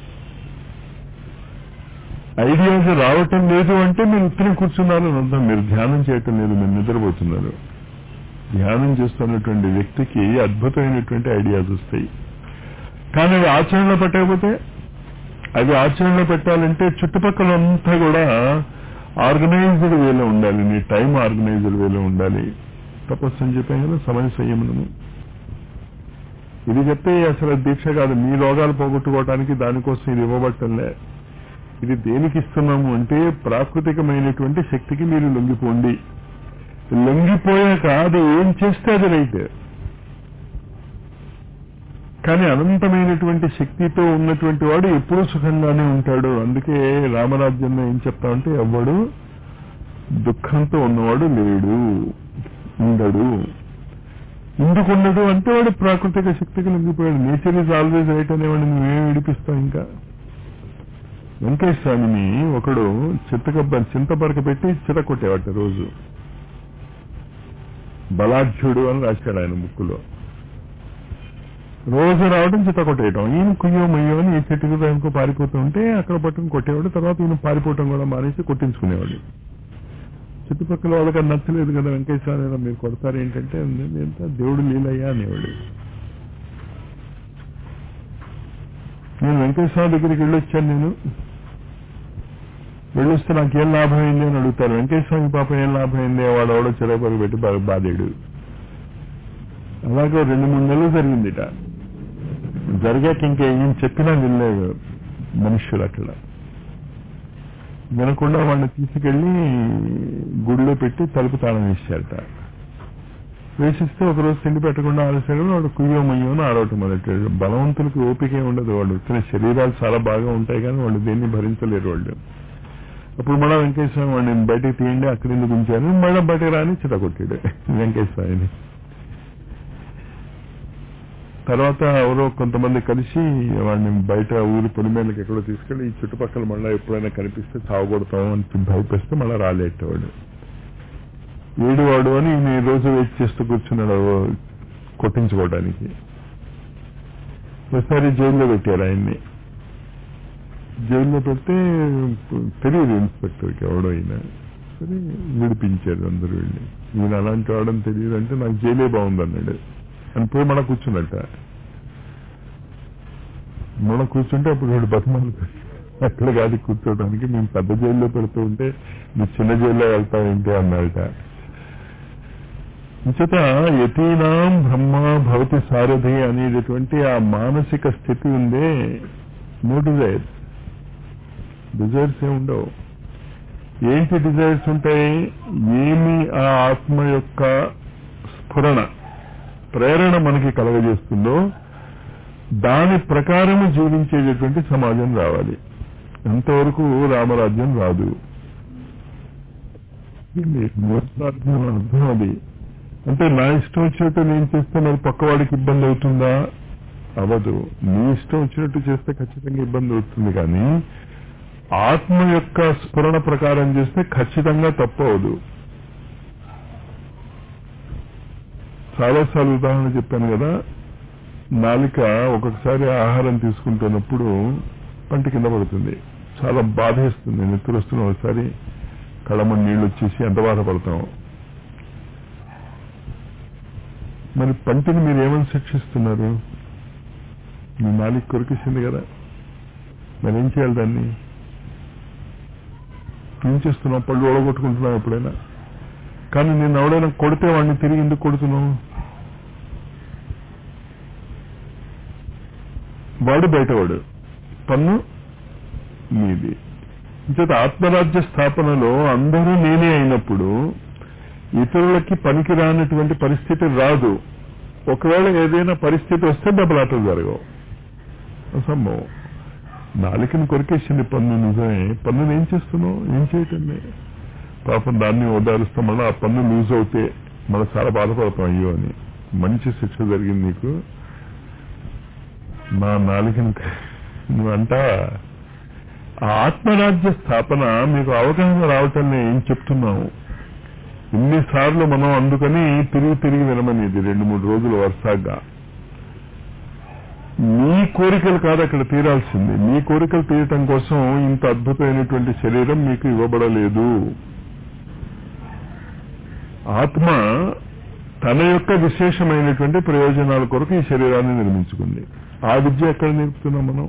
ఐడియాస్ రావటం లేదు అంటే మీరు ఉత్తరం కూర్చున్నారు అని అర్థం మీరు ధ్యానం చేయటం లేదు మీరు నిద్రపోతున్నారు ధ్యానం చేస్తున్నటువంటి వ్యక్తికి అద్భుతమైనటువంటి ఐడియాస్ వస్తాయి కానీ అవి ఆచరణలో పెట్టకపోతే అవి ఆచరణలో పెట్టాలంటే చుట్టుపక్కల అంతా కూడా ఆర్గనైజ్డ్ వేలో ఉండాలి నీ టైం ఆర్గనైజ్డ్ వేలో ఉండాలి తపస్సు అని చెప్పాం కదా సమయ సంయమనము ఇది చెప్తే అసలు దీక్ష కాదు మీ రోగాలు పోగొట్టుకోవడానికి దానికోసం ఇది ఇవ్వబట్టంలే ఇది దేనికి ఇస్తున్నాము అంటే ప్రాకృతికమైనటువంటి శక్తికి మీరు లొంగిపోండి లొంగిపోయాక అది ఏం చేస్తే అది రైట్ కానీ అనంతమైనటువంటి శక్తితో ఉన్నటువంటి వాడు ఎప్పుడూ సుఖంగానే ఉంటాడు అందుకే రామరాజ్యంలో ఏం చెప్తామంటే ఎవ్వడు దుఃఖంతో ఉన్నవాడు లేడు ఉండడు ఎందుకు ఉండడు అంటే వాడు ప్రాకృతిక శక్తికి లొంగిపోయాడు నేచర్ ఈజ్ ఆల్వేజ్ రైట్ అనేవాడిని నువ్వేం విడిపిస్తావు ఇంకా వెంకటేశ్వర స్వామిని ఒకడు చింతకబ్బ చింతపరక పెట్టి చిత కొట్టేవాట రోజు బలాఢ్యుడు అని రాశాడు ఆయన ముక్కులో రోజు రావడం చిత కొట్టేయటం ఈయన కుయ్యో మయ్యో అని ఈ చెట్టుకు దానికో పారిపోతూ ఉంటే అక్కడ పట్టుకుని కొట్టేవాడు తర్వాత ఈయన పారిపోవటం కూడా మానేసి కొట్టించుకునేవాడు చుట్టుపక్కల వాళ్ళకి అది నచ్చలేదు కదా వెంకటేశ్వర మీరు కొడతారు ఏంటంటే ఎంత దేవుడు లీలయ్యా అనేవాడు నేను వెంకటేశ్వర దగ్గరికి వెళ్ళొచ్చాను నేను వెళ్ళొస్తే నాకు ఏం లాభం అయింది అని అడుగుతారు వెంకటేశ్వరకి పాపం ఏం లాభం అయింది వాడు ఎవడో చెరపరకు పెట్టి బాగా బాధేడు అలాగే రెండు మూడు నెలలు జరిగిందిట జరిగాక ఇంకా ఏం చెప్పినా వినలేదు మనుష్యులు అక్కడ వినకుండా వాడిని తీసుకెళ్లి గుడిలో పెట్టి తలుపు తాళం వేసారట వేసిస్తే ఒకరోజు తిండి పెట్టకుండా ఆలస్యంగా వాడు కుయ్యో మయ్యో అని ఆడవటం మొదలెట్టాడు బలవంతులకు ఓపికే ఉండదు వాళ్ళు వచ్చిన శరీరాలు చాలా బాగా ఉంటాయి కానీ వాళ్ళు దేన్ని భరించలేరు వాళ్ళు అప్పుడు మళ్ళా వెంకటేశ్వర వాడిని బయటకు తీయండి అక్కడ ఎందుకు ఉంచారు మళ్ళీ బయటకు రాని చితకొట్టాడు వెంకటేశ్వరని తర్వాత ఎవరో కొంతమంది కలిసి వాడిని బయట ఊరి పొలిమేళ్ళకి ఎక్కడో తీసుకెళ్లి ఈ చుట్టుపక్కల మళ్ళీ ఎప్పుడైనా కనిపిస్తే చావగొడతాం అని భయపేస్తే మళ్ళీ రాలేటవాడు ఏడువాడు అని ఈ రోజు వెయిట్ చేస్తూ కూర్చున్నాడు కొట్టించుకోవడానికి ఒకసారి జైల్లో పెట్టారు ఆయన్ని జైల్లో పెడితే తెలియదు ఇన్స్పెక్టర్కి ఎవడో ఈయన సరే విడిపించారు అందరూ వెళ్ళి ఈయన అలాంటి వాడని తెలియదు అంటే నాకు జైలే బాగుందన్నాడు అని పోయి మన కూర్చున్నట్ట మన కూర్చుంటే అప్పుడు వీడు బతమాలు అక్కడ కాదు కూర్చోవడానికి మేము పెద్ద జైల్లో పెడుతూ ఉంటే నువ్వు చిన్న జైల్లో వెళ్తావేంటి అన్నాడట ఇంచేత యతీనాం బ్రహ్మ భవతి సారథి అనేటటువంటి ఆ మానసిక స్థితి ఉందే నో డిజైర్స్ డిజైర్స్ ఏ ఉండవు ఏంటి డిజైర్స్ ఉంటాయి ఏమి ఆ ఆత్మ యొక్క స్ఫురణ ప్రేరణ మనకి కలగజేస్తుందో దాని ప్రకారము జీవించేటటువంటి సమాజం రావాలి అంతవరకు రామరాజ్యం రాదు అర్థం అర్థం అది అంటే నా ఇష్టం వచ్చినట్టు నేను చేస్తే మరి పక్కవాడికి ఇబ్బంది అవుతుందా అవదు నీ ఇష్టం వచ్చినట్టు చేస్తే ఖచ్చితంగా ఇబ్బంది అవుతుంది కానీ ఆత్మ యొక్క స్ఫురణ ప్రకారం చేస్తే ఖచ్చితంగా తప్పు అవదు చాలాసార్లు ఉదాహరణ చెప్పాను కదా నాలిక ఒక్కొక్కసారి ఆహారం తీసుకుంటున్నప్పుడు పంట కింద పడుతుంది చాలా బాధేస్తుంది నిద్ర వస్తున్న ఒకసారి కళ్ళమ్మ నీళ్ళు వచ్చేసి ఎంత బాధపడతాం మరి పంటని మీరు ఏమని శిక్షిస్తున్నారు మీ నాలిక కొరికేసింది కదా మరి ఏం చేయాలి దాన్ని ఏం చేస్తున్నాం పళ్ళు ఓడగొట్టుకుంటున్నాం ఎప్పుడైనా కానీ నేను ఎవడైనా కొడితే వాడిని తిరిగి ఎందుకు కొడుతున్నావు వాడు బయటవాడు పన్ను నీది ఇంచేత ఆత్మరాజ్య స్థాపనలో అందరూ నేనే అయినప్పుడు ఇతరులకి పనికిరానటువంటి పరిస్థితి రాదు ఒకవేళ ఏదైనా పరిస్థితి వస్తే దెబ్బలాటలు జరగవు అసంభవం నాలుకని కొరికేసింది పన్ను నిజమే పన్నును ఏం చేస్తున్నావు ఏం చేయటం లేదు. పాపం దాన్ని ఓదారుస్తాం మళ్ళీ ఆ పన్ను లూజ్ అవుతే మనం చాలా బాధపడతాం అయ్యో అని మంచి శిక్ష జరిగింది నీకు నా నాలుకని నువ్వు అంటా ఆ ఆత్మరాజ్య స్థాపన మీకు అవగాహన రావటం ఏం చెప్తున్నావు ఇన్నిసార్లు మనం అందుకని తిరిగి తిరిగి వినమనేది రెండు మూడు రోజులు వరుసగా మీ కోరికలు కాదు అక్కడ తీరాల్సింది మీ కోరికలు తీరటం కోసం ఇంత అద్భుతమైనటువంటి శరీరం మీకు ఇవ్వబడలేదు ఆత్మ తన యొక్క విశేషమైనటువంటి ప్రయోజనాల కొరకు ఈ శరీరాన్ని నిర్మించుకుంది ఆ విద్య ఎక్కడ నేర్పుతున్నాం మనం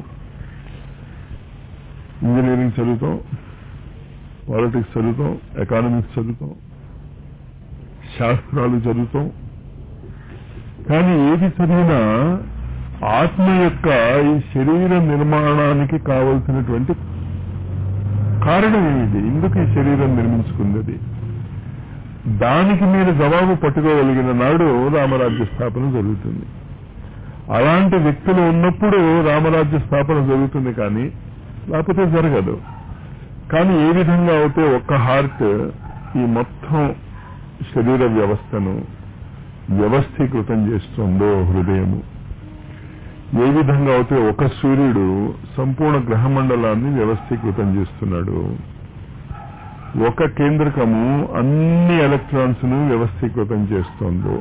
ఇంజనీరింగ్ చదువుతాం పాలిటిక్స్ చదువుతాం ఎకానమిక్స్ చదువుతాం శాస్త్రాలు చదువుతాం కానీ ఏది చదివినా ఆత్మ యొక్క ఈ శరీర నిర్మాణానికి కావలసినటువంటి కారణం ఏమిటి ఎందుకు ఈ శరీరం నిర్మించుకుంది అది దానికి మీరు జవాబు పట్టుకోగలిగిన నాడు రామరాజ్య స్థాపన జరుగుతుంది అలాంటి వ్యక్తులు ఉన్నప్పుడు రామరాజ్య స్థాపన జరుగుతుంది కానీ లేకపోతే జరగదు కానీ ఏ విధంగా అయితే ఒక్క హార్ట్ ఈ మొత్తం శరీర వ్యవస్థను వ్యవస్థీకృతం చేస్తుందో హృదయము ఏ విధంగా అయితే ఒక సూర్యుడు సంపూర్ణ గ్రహమండలాన్ని వ్యవస్థీకృతం చేస్తున్నాడు ఒక కేంద్రకము అన్ని ఎలక్ట్రాన్స్ ను వ్యవస్థీకృతం చేస్తోందో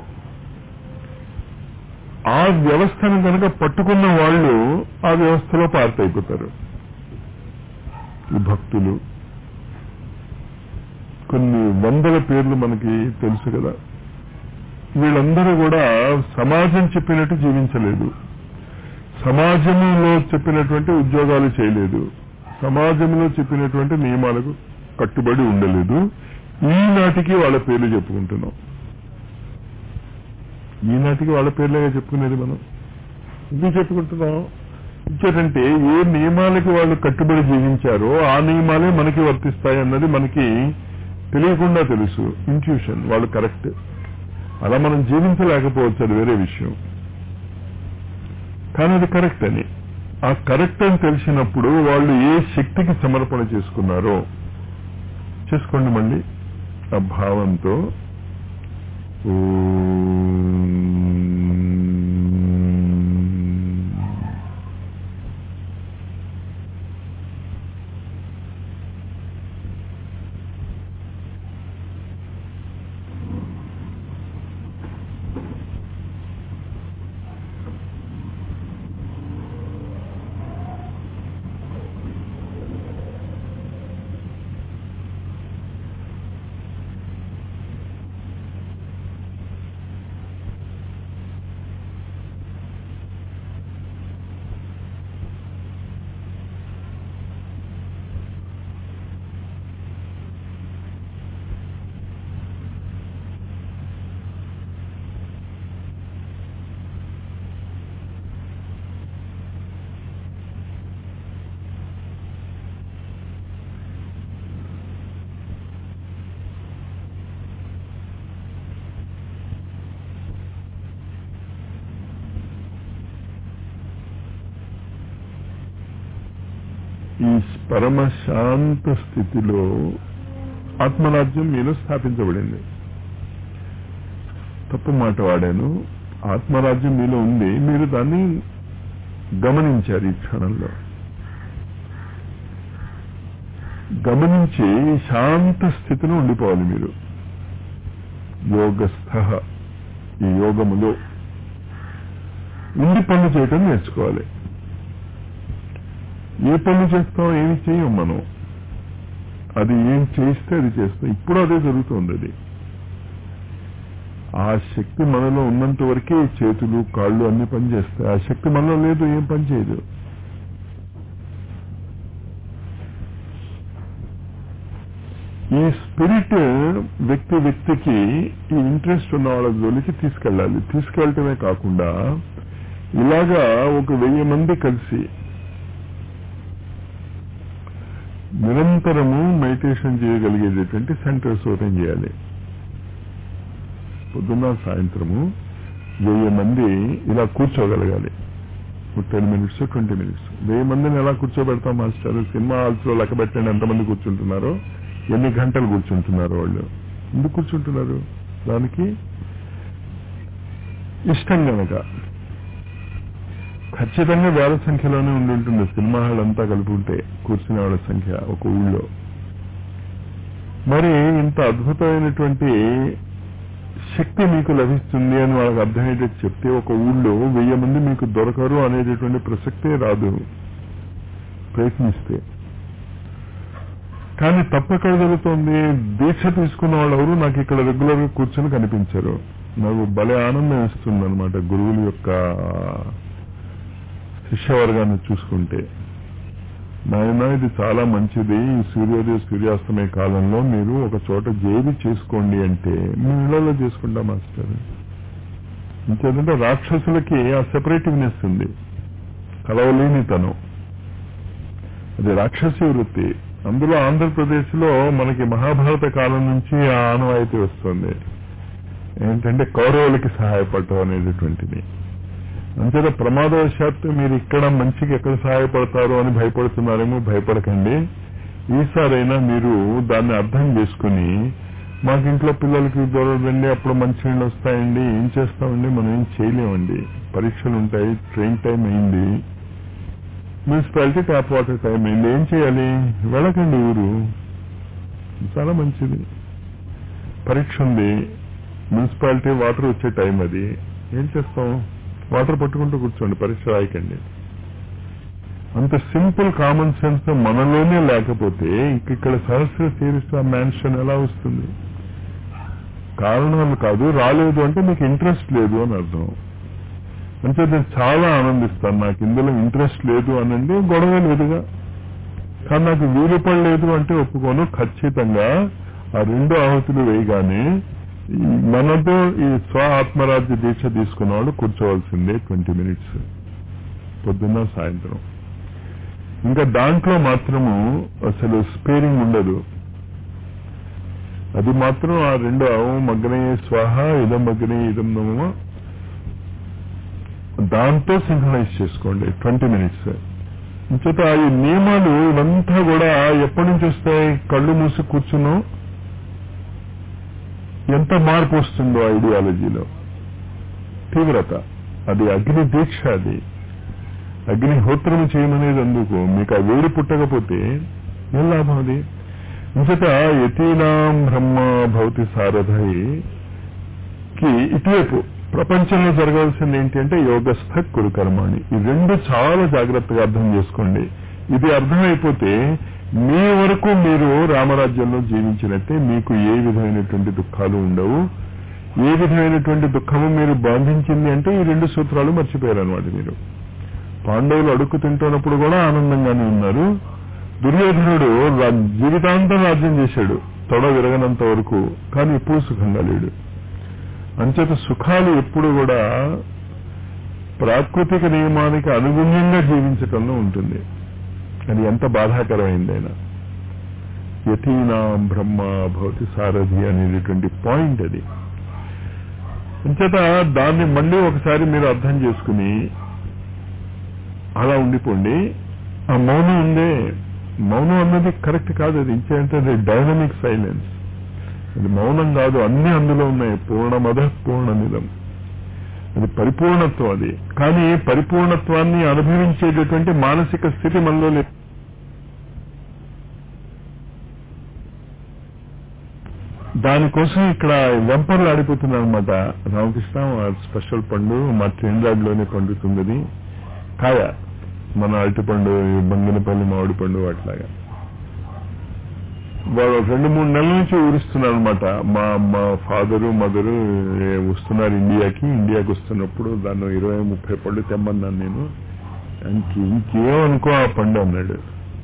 ఆ వ్యవస్థను కనుక పట్టుకున్న వాళ్ళు ఆ వ్యవస్థలో పార్తయిపోతారు ఈ భక్తులు కొన్ని వందల పేర్లు మనకి తెలుసు కదా వీళ్ళందరూ కూడా సమాజం చెప్పినట్టు జీవించలేదు సమాజంలో చెప్పినటువంటి ఉద్యోగాలు చేయలేదు సమాజంలో చెప్పినటువంటి నియమాలకు కట్టుబడి ఉండలేదు ఈనాటికి వాళ్ళ పేర్లు చెప్పుకుంటున్నాం ఈనాటికి వాళ్ళ పేర్లేగా చెప్పుకునేది మనం ఎందుకు చెప్పుకుంటున్నాం ఇంకేంటంటే ఏ నియమాలకి వాళ్ళు కట్టుబడి జీవించారో ఆ నియమాలే మనకి వర్తిస్తాయి అన్నది మనకి తెలియకుండా తెలుసు ఇంట్యూషన్ వాళ్ళు కరెక్ట్ అలా మనం జీవించలేకపోవచ్చు అది వేరే విషయం కానీ అది కరెక్ట్ అని ఆ కరెక్ట్ అని తెలిసినప్పుడు వాళ్ళు ఏ శక్తికి సమర్పణ చేసుకున్నారో చేసుకోండి మళ్ళీ ఆ భావంతో ఓం ఈ పరమ శాంత స్థితిలో ఆత్మరాజ్యం మీలో స్థాపించబడింది తప్పు మాట వాడాను ఆత్మరాజ్యం మీలో ఉంది మీరు దాన్ని గమనించారు ఈ క్షణంలో గమనించి ఈ శాంత స్థితిలో ఉండిపోవాలి మీరు యోగస్థ ఈ యోగములో ఉండి పనులు చేయటం నేర్చుకోవాలి ఏ పనులు చేస్తాం ఏమి చేయం మనం అది ఏం చేస్తే అది చేస్తాం ఇప్పుడు అదే జరుగుతుంది అది ఆ శక్తి మనలో ఉన్నంత వరకే ఈ చేతులు కాళ్ళు అన్ని పనిచేస్తాయి ఆ శక్తి మనలో లేదు ఏం పని చేయదు ఈ స్పిరిట్ వ్యక్తి వ్యక్తికి ఈ ఇంట్రెస్ట్ ఉన్న వాళ్ళ జోలికి తీసుకెళ్ళాలి తీసుకెళ్ళటమే కాకుండా ఇలాగా ఒక వెయ్యి మంది కలిసి నిరంతరము మెడిటేషన్ చేయగలిగేటటువంటి సెంటర్స్ ఓపెన్ చేయాలి పొద్దున్న సాయంత్రము వెయ్యి మంది ఇలా కూర్చోగలగాలి టెన్ మినిట్స్ ట్వంటీ మినిట్స్ వెయ్యి మందిని ఎలా కూర్చోబెడతాం మాస్టర్ సినిమా హాల్స్ లో లెక్క పెట్టండి ఎంతమంది కూర్చుంటున్నారో ఎన్ని గంటలు కూర్చుంటున్నారు వాళ్ళు ఎందుకు కూర్చుంటున్నారు దానికి ఇష్టం గనక ఖచ్చితంగా వేల సంఖ్యలోనే ఉండి ఉంటుంది సినిమా హాల్ అంతా కలుపుకుంటే కూర్చునే వాళ్ళ సంఖ్య ఒక ఊళ్ళో మరి ఇంత అద్భుతమైనటువంటి శక్తి మీకు లభిస్తుంది అని వాళ్ళకి అర్థమయ్యేటట్టు చెప్తే ఒక ఊళ్ళో వెయ్యి మంది మీకు దొరకరు అనేటటువంటి ప్రసక్తే రాదు ప్రయత్నిస్తే కానీ తప్పెక్కడ జరుగుతోంది దీక్ష తీసుకున్న వాళ్ళు ఎవరు నాకు ఇక్కడ రెగ్యులర్ గా కూర్చొని కనిపించరు నాకు భలే ఆనందం ఇస్తుంది అనమాట గురువుల యొక్క శిష్యవర్గాన్ని చూసుకుంటే నాయన ఇది చాలా మంచిది ఈ సూర్యోదయ సూర్యాస్తమయ కాలంలో మీరు ఒక చోట జేబి చేసుకోండి అంటే మీ ఇళ్లలో చేసుకుంటాం మాస్టర్ ఇంకేంటంటే రాక్షసులకి ఆ సెపరేటివ్నెస్ ఉంది కలవలేనితనం అది రాక్షసీ వృత్తి అందులో ఆంధ్రప్రదేశ్ లో మనకి మహాభారత కాలం నుంచి ఆ ఆనవాయితీ వస్తుంది ఏంటంటే కౌరవులకి సహాయపడటం అనేటటువంటిది అంతేత ప్రమాదవశాత్తు మీరు ఇక్కడ మంచికి ఎక్కడ సహాయపడతారో అని భయపడుతున్నారేమో భయపడకండి ఈసారైనా మీరు దాన్ని అర్థం చేసుకుని మాకు ఇంట్లో పిల్లలకి దూరండి అప్పుడు మంచి నీళ్ళు వస్తాయండి ఏం చేస్తామండి మనం ఏం చేయలేమండి పరీక్షలు ఉంటాయి ట్రైన్ టైం అయింది మున్సిపాలిటీ ట్యాప్ వాటర్ టైం అయింది ఏం చేయాలి వెళ్ళకండి ఊరు చాలా మంచిది పరీక్ష ఉంది మున్సిపాలిటీ వాటర్ వచ్చే టైం అది ఏం చేస్తాం వాటర్ పట్టుకుంటూ కూర్చోండి పరీక్ష రాయకండి అంత సింపుల్ కామన్ సెన్స్ మనలోనే లేకపోతే ఇంక ఇక్కడ సహస్ర తీరుస్తా మ్యాన్షన్ ఎలా వస్తుంది కారణాలు కాదు రాలేదు అంటే మీకు ఇంట్రెస్ట్ లేదు అని అర్థం అంటే నేను చాలా ఆనందిస్తాను నాకు ఇందులో ఇంట్రెస్ట్ లేదు అనండి గొడవ లేదుగా కానీ నాకు వీలు పడలేదు అంటే ఒప్పుకోను ఖచ్చితంగా ఆ రెండు ఆహుతులు వేయగానే ఈ మనతో ఈ స్వ ఆత్మరాజ్య దీక్ష తీసుకున్న వాళ్ళు కూర్చోవలసిందే ట్వంటీ మినిట్స్ పొద్దున్న సాయంత్రం ఇంకా దాంట్లో మాత్రము అసలు స్పేరింగ్ ఉండదు అది మాత్రం ఆ రెండు అవం మగ్నయే స్వాహ ఇదం మగ్నయే ఇదం నమో దాంతో సింక్రనైజ్ చేసుకోండి ట్వంటీ మినిట్స్ ఇంచేత ఈ నియమాలు ఇవంతా కూడా ఎప్పటి నుంచి వస్తాయి కళ్ళు మూసి కూర్చున్నాం ఎంత మార్పు వస్తుందో ఐడియాలజీలో తీవ్రత అది అగ్ని దీక్ష అది అగ్నిహోత్రం చేయమనేది అందుకు మీకు ఆ వేడి పుట్టకపోతే ఏం లాభం అది ఇంచట యతీనాం బ్రహ్మ భౌతి సారథై కి ఇటువైపు ప్రపంచంలో జరగాల్సింది ఏంటి అంటే యోగస్థ కురు కర్మాణి ఈ రెండు చాలా జాగ్రత్తగా అర్థం చేసుకోండి ఇది అర్థమైపోతే మీ వరకు మీరు రామరాజ్యంలో జీవించినట్టే మీకు ఏ విధమైనటువంటి దుఃఖాలు ఉండవు ఏ విధమైనటువంటి దుఃఖము మీరు బాధించింది అంటే ఈ రెండు సూత్రాలు మర్చిపోయారు అనమాట మీరు పాండవులు అడుక్కు తింటున్నప్పుడు కూడా ఆనందంగానే ఉన్నారు దుర్యోధనుడు రా- జీవితాంతం రాజ్యం చేశాడు తొడ విరగనంత వరకు కానీ ఎప్పుడు సుఖంగా లేడు అంచేత సుఖాలు ఎప్పుడు కూడా ప్రాకృతిక నియమానికి అనుగుణ్యంగా జీవించటంలో ఉంటుంది అది ఎంత బాధాకరమైందైనా యతీనాం బ్రహ్మ భవతి సారథి అనేటటువంటి పాయింట్ అది అంచేత దాన్ని మళ్ళీ ఒకసారి మీరు అర్థం చేసుకుని అలా ఉండిపోండి ఆ మౌనం ఉందే మౌనం అన్నది కరెక్ట్ కాదు అది ఇంకేంటే అది డైనమిక్ సైలెన్స్ అది మౌనం కాదు అన్ని అందులో ఉన్నాయి పూర్ణమద పూర్ణమిదం అది పరిపూర్ణత్వం అది కానీ పరిపూర్ణత్వాన్ని అనుభవించేటటువంటి మానసిక స్థితి మనలో లేదు దానికోసం ఇక్కడ వెంపర్లు ఆడిపోతున్నారు అనమాట రామకృష్ణ ఆ స్పెషల్ పండు మా ట్రెండ్లాడ్లోనే పండుతుంది కాయ మన అరటిపండు ఈ బంగినపల్లి మామిడి పండు అట్లాగా వాళ్ళు రెండు మూడు నెలల నుంచి ఊరిస్తున్నారు అనమాట మా మా ఫాదరు మదరు వస్తున్నారు ఇండియాకి ఇండియాకి వస్తున్నప్పుడు దాన్ని ఇరవై ముప్పై పళ్ళు తెమ్మన్నాను నేను ఇంక ఇంకేమనుకో ఆ పండు అన్నాడు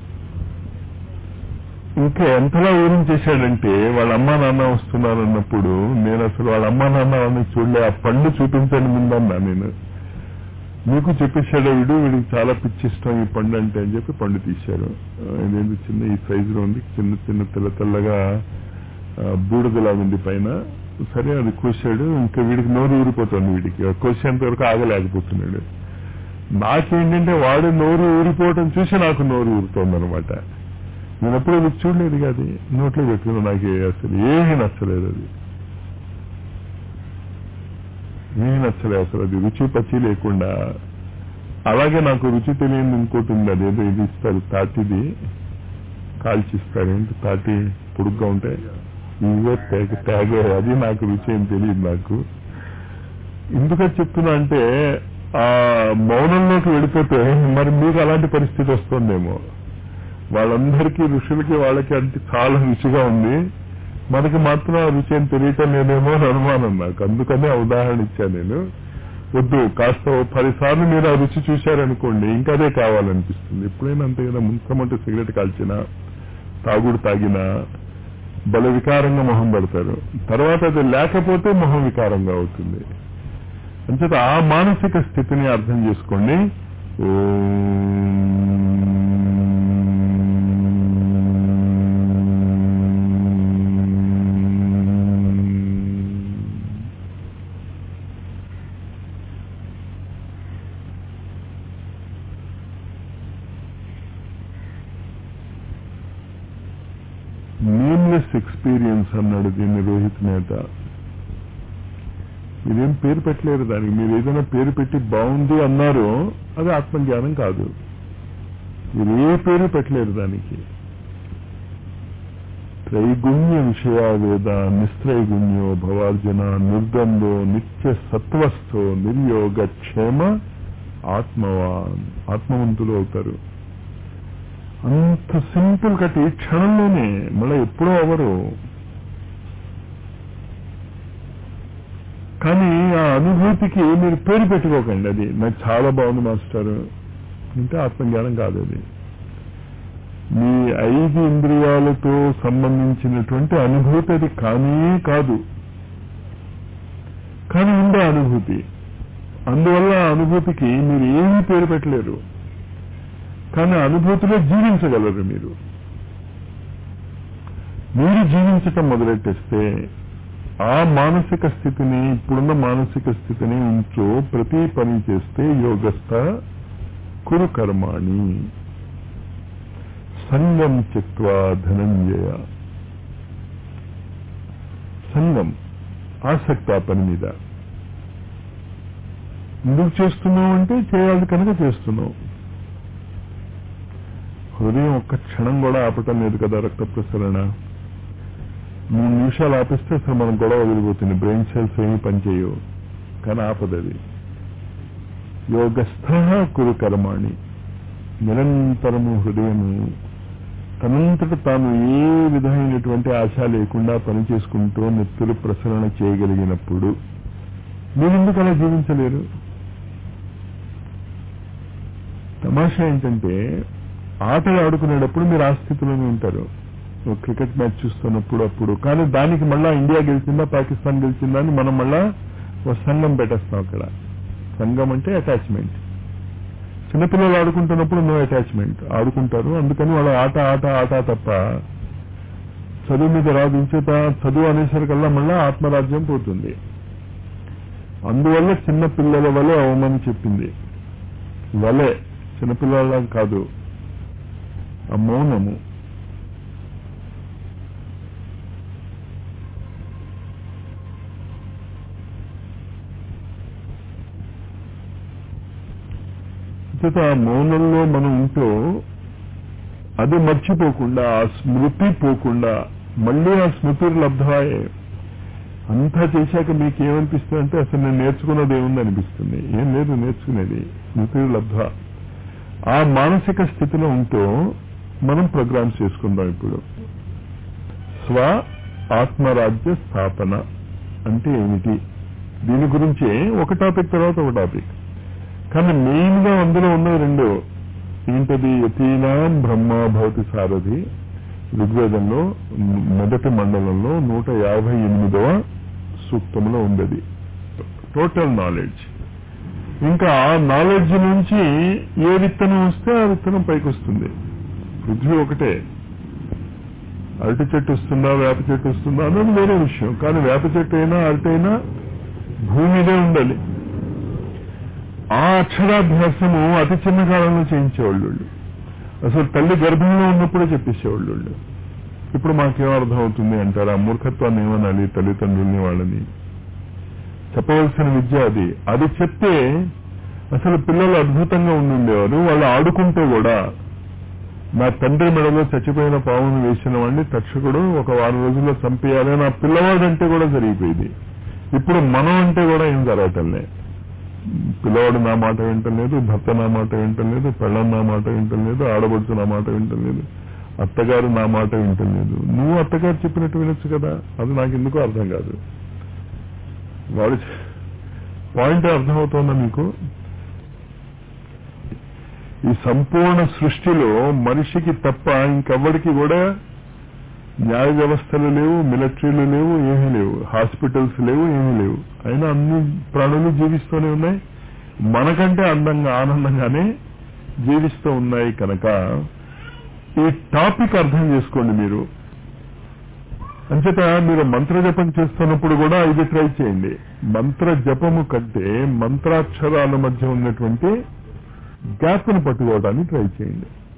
ఇంకా ఎంతలా ఊరించేశాడంటే వాళ్ళ అమ్మా నాన్న వస్తున్నారు అన్నప్పుడు నేను అసలు వాళ్ళ అమ్మా నాన్న వాళ్ళని చూడలే ఆ పండు చూపించండి ముందన్నా నేను మీకు చెప్పేశాడు వీడు వీడికి చాలా పిచ్చి ఇష్టం ఈ పండు అంటే అని చెప్పి పండు తీశారు ఆ, ఇదేంటి చిన్న ఈ సైజులో ఉంది చిన్న చిన్న తెల్ల తెల్లగా ఆ, బూడిదలా ఉంది పైన సరే అది కోసాడు ఇంకా వీడికి నోరు ఊరిపోతుంది వీడికి ఆ కోసేంత వరకు ఆగలేకపోతున్నాడు నాకేంటంటే వాడు నోరు ఊరిపోవటం చూసి నాకు నోరు ఊరుతోంది అనమాట నేను ఎప్పుడు అది చూడలేదు కాదు నోట్లో పెట్టుకున్నా నాకు అసలు ఏమీ నచ్చలేదు అది ఏమీ నచ్చలేదు అసలు అది రుచి పచ్చి లేకుండా అలాగే నాకు రుచి తెలియని ఇంకోటి ఉంది అదేదో ఇది ఇస్తారు తాటిది కాల్చిస్తారు ఏంటి తాటి పొడుగ్గా ఉంటాయి ఇవే తేగ తేగ అది నాకు రుచి ఏం తెలియదు నాకు ఎందుకని చెప్తున్నా అంటే ఆ మౌనంలోకి వెళ్ళిపోతే మరి మీకు అలాంటి పరిస్థితి వస్తుందేమో వాళ్ళందరికీ ఋషులకి వాళ్ళకి అంటే చాలా రుచిగా ఉంది మనకి మాత్రం ఆ రుచి ఏం తెలియటం లేదేమో అని అనుమానం నాకు అందుకనే ఆ ఉదాహరణ ఇచ్చాను నేను వద్దు కాస్త ఓ పదిసార్లు మీరు ఆ రుచి చూశారనుకోండి ఇంకా అదే కావాలనిపిస్తుంది ఎప్పుడైనా అంతే కదా ముంచమంటే సిగరెట్ కాల్చినా తాగుడు తాగినా బల వికారంగా మొహం పెడతారు తర్వాత అది లేకపోతే మొహం వికారంగా అవుతుంది అంచేత ఆ మానసిక స్థితిని అర్థం చేసుకోండి నేమ్లెస్ ఎక్స్పీరియన్స్ అన్నాడు దీన్ని రోహిత్ నేత మీరేం పేరు పెట్టలేరు దానికి మీరు ఏదైనా పేరు పెట్టి బాగుంది అన్నారు అది ఆత్మజ్ఞానం కాదు మీరు ఏ పేరు పెట్టలేరు దానికి త్రైగుణ్య విషయ వేద నిస్త్రైగుణ్యో భవార్జున నిర్గంధో నిత్య సత్వస్థో నిర్యోగ క్షేమ ఆత్మవాన్ ఆత్మవంతులు అవుతారు అంత సింపుల్ కట్ ఈ క్షణంలోనే మళ్ళీ ఎప్పుడో అవరు కానీ ఆ అనుభూతికి మీరు పేరు పెట్టుకోకండి అది నాకు చాలా బాగుంది మాస్టర్ అంటే ఆత్మజ్ఞానం కాదు అది మీ ఐదు ఇంద్రియాలతో సంబంధించినటువంటి అనుభూతి అది కానీ కాదు కానీ ఉండే అనుభూతి అందువల్ల ఆ అనుభూతికి మీరు ఏమీ పేరు పెట్టలేరు కానీ అనుభూతిలో జీవించగలరు మీరు మీరు జీవించటం మొదలెట్టేస్తే ఆ మానసిక స్థితిని ఇప్పుడున్న మానసిక స్థితిని ఉంచో ప్రతి పని చేస్తే యోగస్థ కురు కర్మాణి సంగం చిత్వా ధనంజయ సంగం ఆసక్తి ఆ పని మీద ఎందుకు చేస్తున్నావు అంటే చేయాలి కనుక చేస్తున్నావు హృదయం ఒక్క క్షణం కూడా ఆపటం లేదు కదా రక్త ప్రసరణ మూడు నిమిషాలు ఆపిస్తే అసలు మనం గొడవ వదిలిపోతుంది బ్రెయిన్ సెల్స్ ఏమి పనిచేయవు కానీ ఆపదది యోగస్థ కురు కర్మాణి నిరంతరము హృదయము తనంతట తాను ఏ విధమైనటువంటి ఆశ లేకుండా పని చేసుకుంటూ నెత్తులు ప్రసరణ చేయగలిగినప్పుడు మీరెందుకు అలా జీవించలేరు తమాషా ఏంటంటే ఆటలు ఆడుకునేటప్పుడు మీరు ఆ స్థితిలోనే ఉంటారు ఓ క్రికెట్ మ్యాచ్ చూస్తున్నప్పుడు అప్పుడు కానీ దానికి మళ్ళా ఇండియా గెలిచిందా పాకిస్తాన్ గెలిచిందా అని మనం మళ్ళా ఓ సంఘం పెట్టేస్తాం అక్కడ సంఘం అంటే అటాచ్మెంట్ చిన్నపిల్లలు ఆడుకుంటున్నప్పుడు నో అటాచ్మెంట్ ఆడుకుంటారు అందుకని వాళ్ళ ఆట ఆట ఆట తప్ప చదువు మీద రాదు ఇంచేత చదువు అనేసరికల్లా మళ్ళా ఆత్మరాజ్యం పోతుంది అందువల్ల చిన్న పిల్లల వలె అవమని చెప్పింది వలె చిన్నపిల్లల కాదు ఆ మౌనము చేత ఆ మౌనంలో మనం ఉంటూ అది మర్చిపోకుండా ఆ స్మృతి పోకుండా మళ్ళీ ఆ స్మృతులు లబ్ధమాయే అంతా చేశాక మీకు ఏమనిపిస్తుంది అంటే అసలు నేను నేర్చుకున్నది ఏముంది అనిపిస్తుంది ఏం లేదు నేర్చుకునేది స్మృతులు లబ్ధ ఆ మానసిక స్థితిలో ఉంటూ మనం ప్రోగ్రామ్స్ చేసుకుందాం ఇప్పుడు స్వ ఆత్మరాజ్య స్థాపన అంటే ఏమిటి దీని గురించి ఒక టాపిక్ తర్వాత ఒక టాపిక్ కానీ మెయిన్ గా అందులో ఉన్నవి రెండు ఏంటది యతీనాం బ్రహ్మ భవతి సారథి ఋగ్వేదంలో మొదటి మండలంలో నూట యాభై ఎనిమిదవ సూక్తంలో ఉంది టోటల్ నాలెడ్జ్ ఇంకా ఆ నాలెడ్జ్ నుంచి ఏ విత్తనం వస్తే ఆ విత్తనం పైకి వస్తుంది పృథ్వీ ఒకటే అరటి చెట్టు వస్తుందా వేప చెట్టు వస్తుందా అన్నది వేరే విషయం కానీ వేప చెట్టు అయినా అరటి అయినా భూమి మీదే ఉండాలి ఆ అక్షరాభ్యాసము అతి చిన్న కాలంలో చేయించేవాళ్ళు వీళ్ళు. అసలు తల్లి గర్భంలో ఉన్నప్పుడే చెప్పేసేవాళ్ళు వీళ్ళు. ఇప్పుడు మాకేం అర్థం అవుతుంది అంటారు ఆ మూర్ఖత్వాన్ని ఏమనాలి తల్లిదండ్రుల్ని వాళ్ళని చెప్పవలసిన విద్య అది అది చెప్తే అసలు పిల్లలు అద్భుతంగా ఉండుండేవారు వాళ్ళు ఆడుకుంటే కూడా నా తండ్రి మెడలో చచ్చిపోయిన పావును వేసిన వాడిని తక్షకుడు ఒక వారం రోజుల్లో చంపేయాలి నా పిల్లవాడంటే కూడా జరిగిపోయింది ఇప్పుడు మనం అంటే కూడా ఏం జరగటంలే పిల్లవాడు నా మాట వింటలేదు భర్త నా మాట వింటలేదు పెళ్ళం నా మాట వింటలేదు ఆడబడుచు నా మాట వింటలేదు అత్తగారు నా మాట వింటలేదు నువ్వు అత్తగారు చెప్పినట్టు వినొచ్చు కదా అది నాకు ఎందుకో అర్థం కాదు వాడు పాయింట్ అర్థమవుతోందా మీకు ఈ సంపూర్ణ సృష్టిలో మనిషికి తప్ప ఇంకెవ్వడికి కూడా న్యాయ వ్యవస్థలు లేవు మిలిటరీలు లేవు ఏమీ లేవు హాస్పిటల్స్ లేవు ఏమీ లేవు అయినా అన్ని ప్రాణులు జీవిస్తూనే ఉన్నాయి మనకంటే అందంగా ఆనందంగానే జీవిస్తూ ఉన్నాయి కనుక ఈ టాపిక్ అర్థం చేసుకోండి మీరు అంచేత మీరు మంత్ర జపం చేస్తున్నప్పుడు కూడా ఇది ట్రై చేయండి మంత్ర జపము కంటే మంత్రాక్షరాల మధ్య ఉన్నటువంటి గ్యాప్ను పట్టుకోవడానికి ట్రై చేయండి